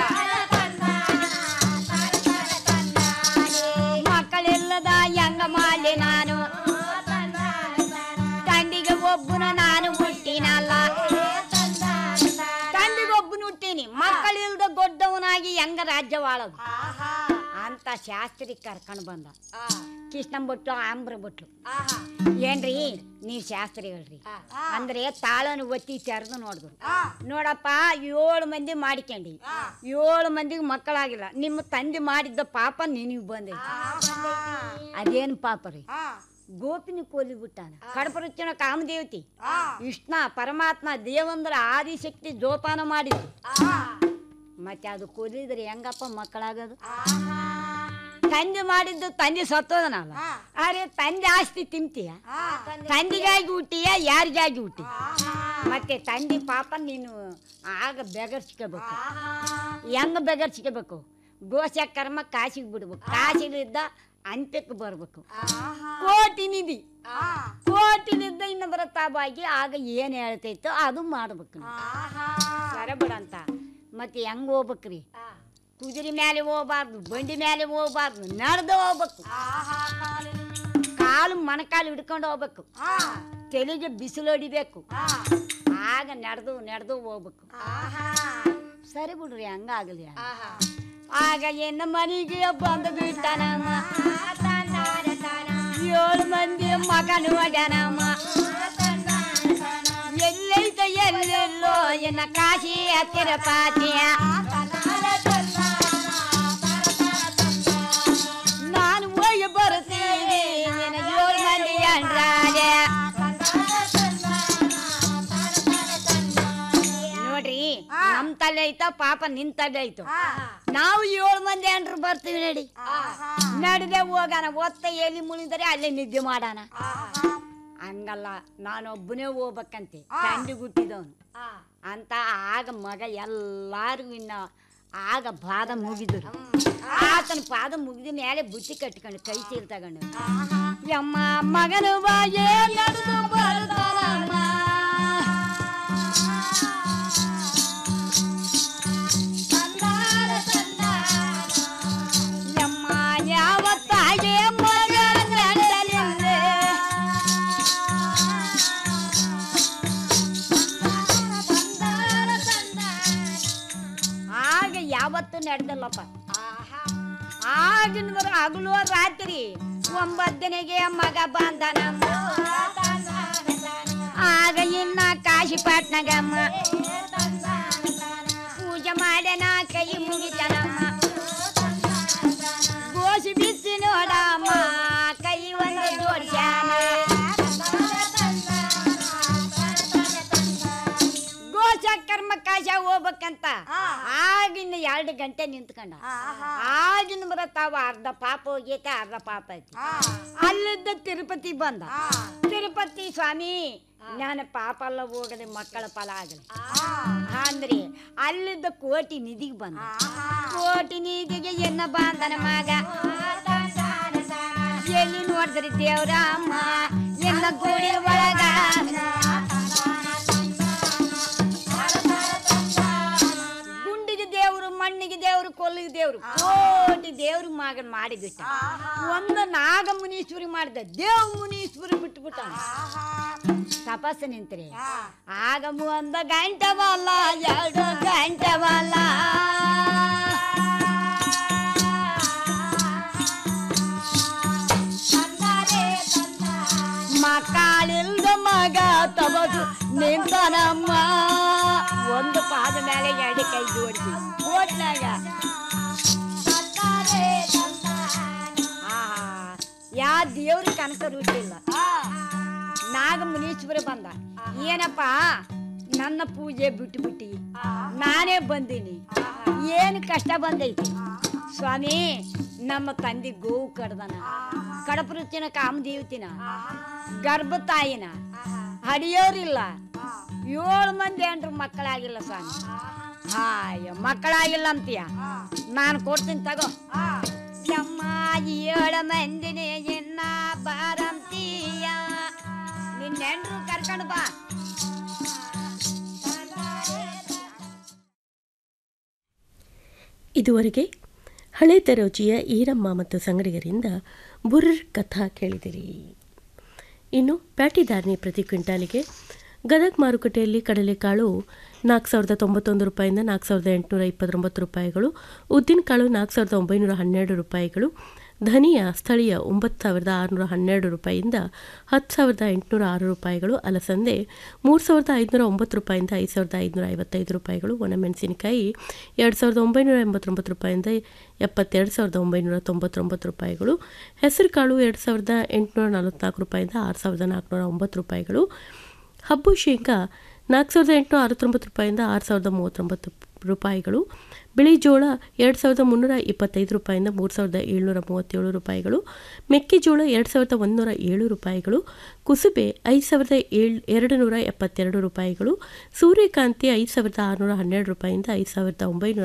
ಮಕ್ಕಳಿಲ್ಲದ ಹೆಂಗ ಮಾಡಿ ನಾನು ತಂದಿಗೆ ಒಬ್ಬನ ನಾನು ಹುಟ್ಟಿನಲ್ಲ ತಂದಿಗೆ ಒಬ್ಬನ ಹುಟ್ಟೀನಿ ಮಕ್ಕಳಿಲ್ದ ದೊಡ್ಡವನಾಗಿ ಹೆಂಗ ರಾಜ್ಯವಾಳದು ಅಂತ ಶಾಸ್ತ್ರಿ ಕರ್ಕೊಂಡು ಬಂದ ಕೃಷ್ಣನ್ ಬಿಟ್ಟು ಆಂಬ್ರ ಬಿಟ್ಲು ಏನ್ರಿ ನೀವ್ ಶಾಸ್ತ್ರಿ ಹೇಳ್ರಿ ಅಂದ್ರೆ ತಾಳನ ಒತ್ತಿ ತೆರೆದು ನೋಡಿದ್ರು ನೋಡಪ್ಪ ಏಳು ಮಂದಿ ಮಾಡ್ಕೊಂಡಿ ಏಳು ಮಂದಿಗೆ ಮಕ್ಕಳಾಗಿಲ್ಲ ನಿಮ್ಮ ತಂದೆ ಮಾಡಿದ್ದ ಪಾಪ ನಿನಗೆ ಬಂದೈತಿ ಅದೇನು ಪಾಪ ರೀ ಗೋಪಿನಿ ಕೋಲಿ ಬಿಟ್ಟಾನ ಕಡಪರುಚ್ಚಿನ ಕಾಮದೇವತಿ ವಿಷ್ಣ ಪರಮಾತ್ಮ ದೇವಂದ್ರ ಆದಿಶಕ್ತಿ ಜೋಪಾನ ಮಾಡಿದ್ದು ಮತ್ತೆ ಅದು ಕೊಲಿದ್ರೆ ಹೆಂಗಪ್ಪ ಮಕ್ಕಳಾಗೋದು ತಂದೆ ಮಾಡಿದ್ದು ತಂದೆ ಸತ್ತೋದನಲ್ಲ ಅರೆ ತಂದೆ ಆಸ್ತಿ ತಿಂತೀಯ ತಂದೆಗಾಗಿ ಹುಟ್ಟಿಯ ಯಾರಿಗಾಗಿ ಹುಟ್ಟಿ ಮತ್ತೆ ತಂದೆ ಪಾಪ ನೀನು ಆಗ ಬೆಗರ್ಸ್ಕೋಬೇಕು ಹೆಂಗ ಬೆಗರ್ಸ್ಕೋಬೇಕು ಗೋಸ ಕರ್ಮ ಕಾಸಿಗೆ ಬಿಡ್ಬೇಕು ಕಾಸಿಲಿದ್ದ ಅಂತ್ಯಕ್ಕೆ ಬರ್ಬೇಕು ಕೋಟಿ ನಿಧಿ ಕೋಟಿ ನಿದ್ದ ಇನ್ನು ಬರತ್ತಾಬಾಗಿ ಆಗ ಏನ್ ಹೇಳ್ತೈತೋ ಅದು ಮಾಡ್ಬೇಕು ಸರ ಬಿಡಂತ ಮತ್ತೆ ಹೆಂಗ್ ಹೋಗ್ಬೇಕ್ರಿ ಕುದುರೆ ಮೇಲೆ ಹೋಗ್ಬಾರ್ದು ಬಂಡಿ ಮೇಲೆ ಹೋಗ್ಬಾರ್ದು ನಡೆದು ಹೋಗ್ಬೇಕು ಕಾಲು ಮೊಣಕಾಲು ಹಿಡ್ಕೊಂಡು ಹೋಗ್ಬೇಕು ತಲೆಗೆ ಬಿಸಿಲು ಹೊಡಿಬೇಕು ಆಗ ನಡೆದು ನಡೆದು ಹೋಗ್ಬೇಕು ಸರಿ ಬಿಡ್ರಿ ಹಂಗಾಗಲಿ ಆಗ ಎನ್ನ ಮನೆಗೆ ಬಂದು ಬಿಟ್ಟಾನಮ್ಮ ಏಳು ಮಂದಿ ಮಗ ನೋಡ್ಯಾನಮ್ಮ ಎಲ್ಲೈತ ಎಲ್ಲೆಲ್ಲೋ ಎನ್ನ ಕಾಶಿ ಹತ್ತಿರ ಪಾತಿಯ ನಾನು ಹೋಗಿ ಬರುತ್ತೀನಿ ನಿನ್ನ ಏಳು ಮಂದಿ ಅಂಡ್ರಾಜೆ ನೋಡ್ರಿ ನಮ್ ತಲೆ ಐತ ಪಾಪ ನಿನ್ ತಲೆ ಐತು ನಾವು ಏಳು ಮಂದಿ ಅಂಡ್ರು ಬರ್ತೀವಿ ನಡಿ ನಡ್ದೆ ಹೋಗೋಣ ಒತ್ತ ಎಲ್ಲಿ ಮುಳಿದರೆ ಅಲ್ಲೇ ನಿದ್ದೆ ಮಾಡೋಣ ಹಂಗಲ್ಲ ನಾನೊಬ್ಬನೇ ಹೋಗ್ಬೇಕಂತೆ ತಂಡಿ ಹುಟ್ಟಿದವನು ಅಂತ ಆಗ ಮಗ ಎಲ್ಲಾರಿಗೂ ಇನ್ನ ಆಗ ಪಾದ ಮುಗಿದ್ರು ಆತನ ಪಾದ ಮುಗಿದ ಮೇಲೆ ಬುತ್ತಿ ಕಟ್ಕೊಂಡು ಕೈ ಚೀಲ್ ತಗೊಂಡು ಯಮ್ಮ ಮಗನು ಬಾಯೇ ನಡೆದು ಬರ್ತಾನಮ್ಮ ಯಮ್ಮ ಯಾವತ್ತಾಗೆ ಮಗ ನಡೆದಲಿಲ್ಲೇ ಆಗ ಯಾವತ್ತು ನಡೆದಲ್ಲಪ್ಪ ಆಗಿನ ಬರ ಹಗಲು ರಾತ್ರಿ ಒಂಬತ್ತನೆಗೆ ಮಗ ಬಂದನಮ್ಮ ಆಗ ಇನ್ನ ಕಾಶಿಪಟ್ನಗಮ್ಮ ಪೂಜೆ ಮಾಡ್ಯಾನ ಕೈ ಮುಗಿತನಮ್ಮ ಗೋಸಿ ಬಿಸಿ ನೋಡಮ್ಮ ಕೈ ಒಂದು ಜೋಡ್ಸ್ಯಾನ ಗೋಚ ಕರ್ಮ ಕಾಶ ಹೋಗ್ಬೇಕಂತ ಆಗಿನ ಎರಡು ಗಂಟೆ ನಿಂತ್ಕೊಂಡ ಆಗಿನ ಬರತ್ತಾವ ಅರ್ಧ ಪಾಪ ಹೋಗೈತೆ ಅರ್ಧ ಪಾಪ ಐತಿ ಅಲ್ಲಿದ್ದ ತಿರುಪತಿ ಬಂದ ತಿರುಪತಿ ಸ್ವಾಮಿ ನಾನು ಪಾಪ ಎಲ್ಲ ಹೋಗದೆ ಮಕ್ಕಳ ಫಲ ಆಗಲಿ ಅಂದ್ರೆ ಅಲ್ಲಿದ್ದ ಕೋಟಿ ನಿಧಿಗೆ ಬಂದ ಕೋಟಿ ನಿಧಿಗೆ ಎನ್ನ ಬಾಂಧನ ಮಗ ಎಲ್ಲಿ ನೋಡಿದ್ರಿ ದೇವ್ರ ಅಮ್ಮ ಎನ್ನ ಗುಡಿ ಒಳಗ ಗುಂಡಿಗೆ ದೇವ್ರು ಮಣ್ಣಿಗೆ ದೇವ್ರು ಕೊಲ್ಲಿಗೆ ದೇವ್ರು ಕೋಟಿ ದೇವ್ರು ಮಗನ್ ಮಾಡಿ ಬಿಟ್ಟ ಒಂದು ನಾಗ ಮುನೀಶ್ವರಿ ಮಾಡಿದ ದೇವ್ ಮುನೀಶ್ವರಿ ಬಿಟ್ಟು ಬಿಟ್ಟ ತಪಸ್ಸು ನಿಂತ್ರಿ ಆಗ ಒಂದು ಗಂಟವಲ್ಲ ಎರಡು ಗಂಟವಲ್ಲ ಮಕ್ಕಳಿಲ್ದ ಮಗ ತಬದು ನಿಂತನಮ್ಮ ಒಂದು ಪಾದ ಮೇಲೆ ಎರಡು ಕೈ ಜೋಡಿಸಿ ಓಟ್ನಾಗ ಯಾ ದೇವ್ರ ಕನಕ ರುಚಿಲ್ಲ ನಾಗ ಮುನೀಶ್ವರ ಬಂದ ಏನಪ್ಪ ನನ್ನ ಪೂಜೆ ಬಿಟ್ಟು ಬಿಟ್ಟಿ ನಾನೇ ಬಂದೀನಿ ಏನು ಕಷ್ಟ ಬಂದೈತಿ ಸ್ವಾಮಿ ನಮ್ಮ ತಂದೆ ಗೋವು ಕಡ್ದನ ಕಡಪ ರುಚಿನ ಕಾಮದೇವತಿನ ಗರ್ಭ ತಾಯಿನ ಹಡಿಯೋರಿಲ್ಲ ಏಳು ಮಂದಿ ಏನ್ರು ಮಕ್ಕಳಾಗಿಲ್ಲ ಸ್ವಾಮಿ ಹಾಯ ಮಕ್ಕಳಾಗಿಲ್ಲ ಅಂತೀಯ ನಾನು ಕೊಡ್ತೀನಿ ತಗೋ ಯಮ್ಮ ಏಳು ಮಂದಿನೇ ಎನ್ನ ಬಾರಂತೀಯ ನಿನ್ನೆಂಡ್ರು ಕರ್ಕೊಂಡು ಬಾ ಇದುವರೆಗೆ ಹಳೆ ದರೋಜಿಯ ಈರಮ್ಮ ಮತ್ತು ಸಂಗಡಿಗರಿಂದ ಬುರ್ರ್ ಕಥಾ ಕೇಳಿದಿರಿ ಇನ್ನು ಪ್ಯಾಟಿದಾರ್ನಿ ಪ್ರತಿ ಕ್ವಿಂಟಾಲಿಗೆ ಗದಗ ಮಾರುಕಟ್ಟೆಯಲ್ಲಿ ಕಡಲೆಕಾಳು ನಾಲ್ಕು ಸಾವಿರದ ತೊಂಬತ್ತೊಂದು ರೂಪಾಯಿಂದ ನಾಲ್ಕು ಸಾವಿರದ ಎಂಟುನೂರ ಇಪ್ಪತ್ತೊಂಬತ್ತು ರೂಪಾಯಿಗಳು ಉದ್ದಿನಕಾಳು ನಾಲ್ಕು ಸಾವಿರದ ಒಂಬೈನೂರ ಹನ್ನೆರಡು ರೂಪಾಯಿಗಳು ಧನಿಯಾ ಸ್ಥಳೀಯ ಒಂಬತ್ತು ಸಾವಿರದ ಆರುನೂರ ಹನ್ನೆರಡು ರೂಪಾಯಿಯಿಂದ ಹತ್ತು ಸಾವಿರದ ಎಂಟುನೂರ ಆರು ರೂಪಾಯಿಗಳು ಅಲಸಂದೆ ಮೂರು ಸಾವಿರದ ಐದುನೂರ ಒಂಬತ್ತು ರೂಪಾಯಿಂದ ಐದು ಸಾವಿರದ ಐದುನೂರ ಐವತ್ತೈದು ರೂಪಾಯಿಗಳು ಒಣಮೆಣಸಿನಕಾಯಿ ಎರಡು ಸಾವಿರದ ಒಂಬೈನೂರ ಎಂಬತ್ತೊಂಬತ್ತು ರೂಪಾಯಿಂದ ಎಪ್ಪತ್ತೆರಡು ಸಾವಿರದ ಒಂಬೈನೂರ ತೊಂಬತ್ತೊಂಬತ್ತು ರೂಪಾಯಿಗಳು ಹೆಸರುಕಾಳು ಎರಡು ಸಾವಿರದ ಎಂಟುನೂರ ನಲವತ್ತ್ನಾಲ್ಕು ರೂಪಾಯಿಂದ ಆರು ಸಾವಿರದ ನಾಲ್ಕುನೂರ ಒಂಬತ್ತು ರೂಪಾಯಿಗಳು ಹಬ್ಬು ಶೇಂಗಾ ನಾಲ್ಕು ಸಾವಿರದ ಎಂಟುನೂರ ಅರವತ್ತೊಂಬತ್ತು ರೂಪಾಯಿಂದ ಆರು ಸಾವಿರದ ಮೂವತ್ತೊಂಬತ್ತು ರೂಪಾಯಿಗಳು ಬಿಳಿ ಜೋಳ ಎರಡು ಸಾವಿರದ ಮುನ್ನೂರ ಇಪ್ಪತ್ತೈದು ರೂಪಾಯಿಂದ ಮೂರು ಸಾವಿರದ ಏಳ್ನೂರ ಮೂವತ್ತೇಳು ರೂಪಾಯಿಗಳು ಮೆಕ್ಕೆಜೋಳ ಎರಡು ಸಾವಿರದ ಒಂದುನೂರ ಏಳು ರೂಪಾಯಿಗಳು ಕುಸುಬೆ ಐದು ಸಾವಿರದ ಏಳು ಎರಡು ನೂರ ಎಪ್ಪತ್ತೆರಡು ರೂಪಾಯಿಗಳು ಸೂರ್ಯಕಾಂತಿ ಐದು ಸಾವಿರದ ಆರುನೂರ ಹನ್ನೆರಡು ರೂಪಾಯಿಂದ ಐದು ಸಾವಿರದ ಒಂಬೈನೂರ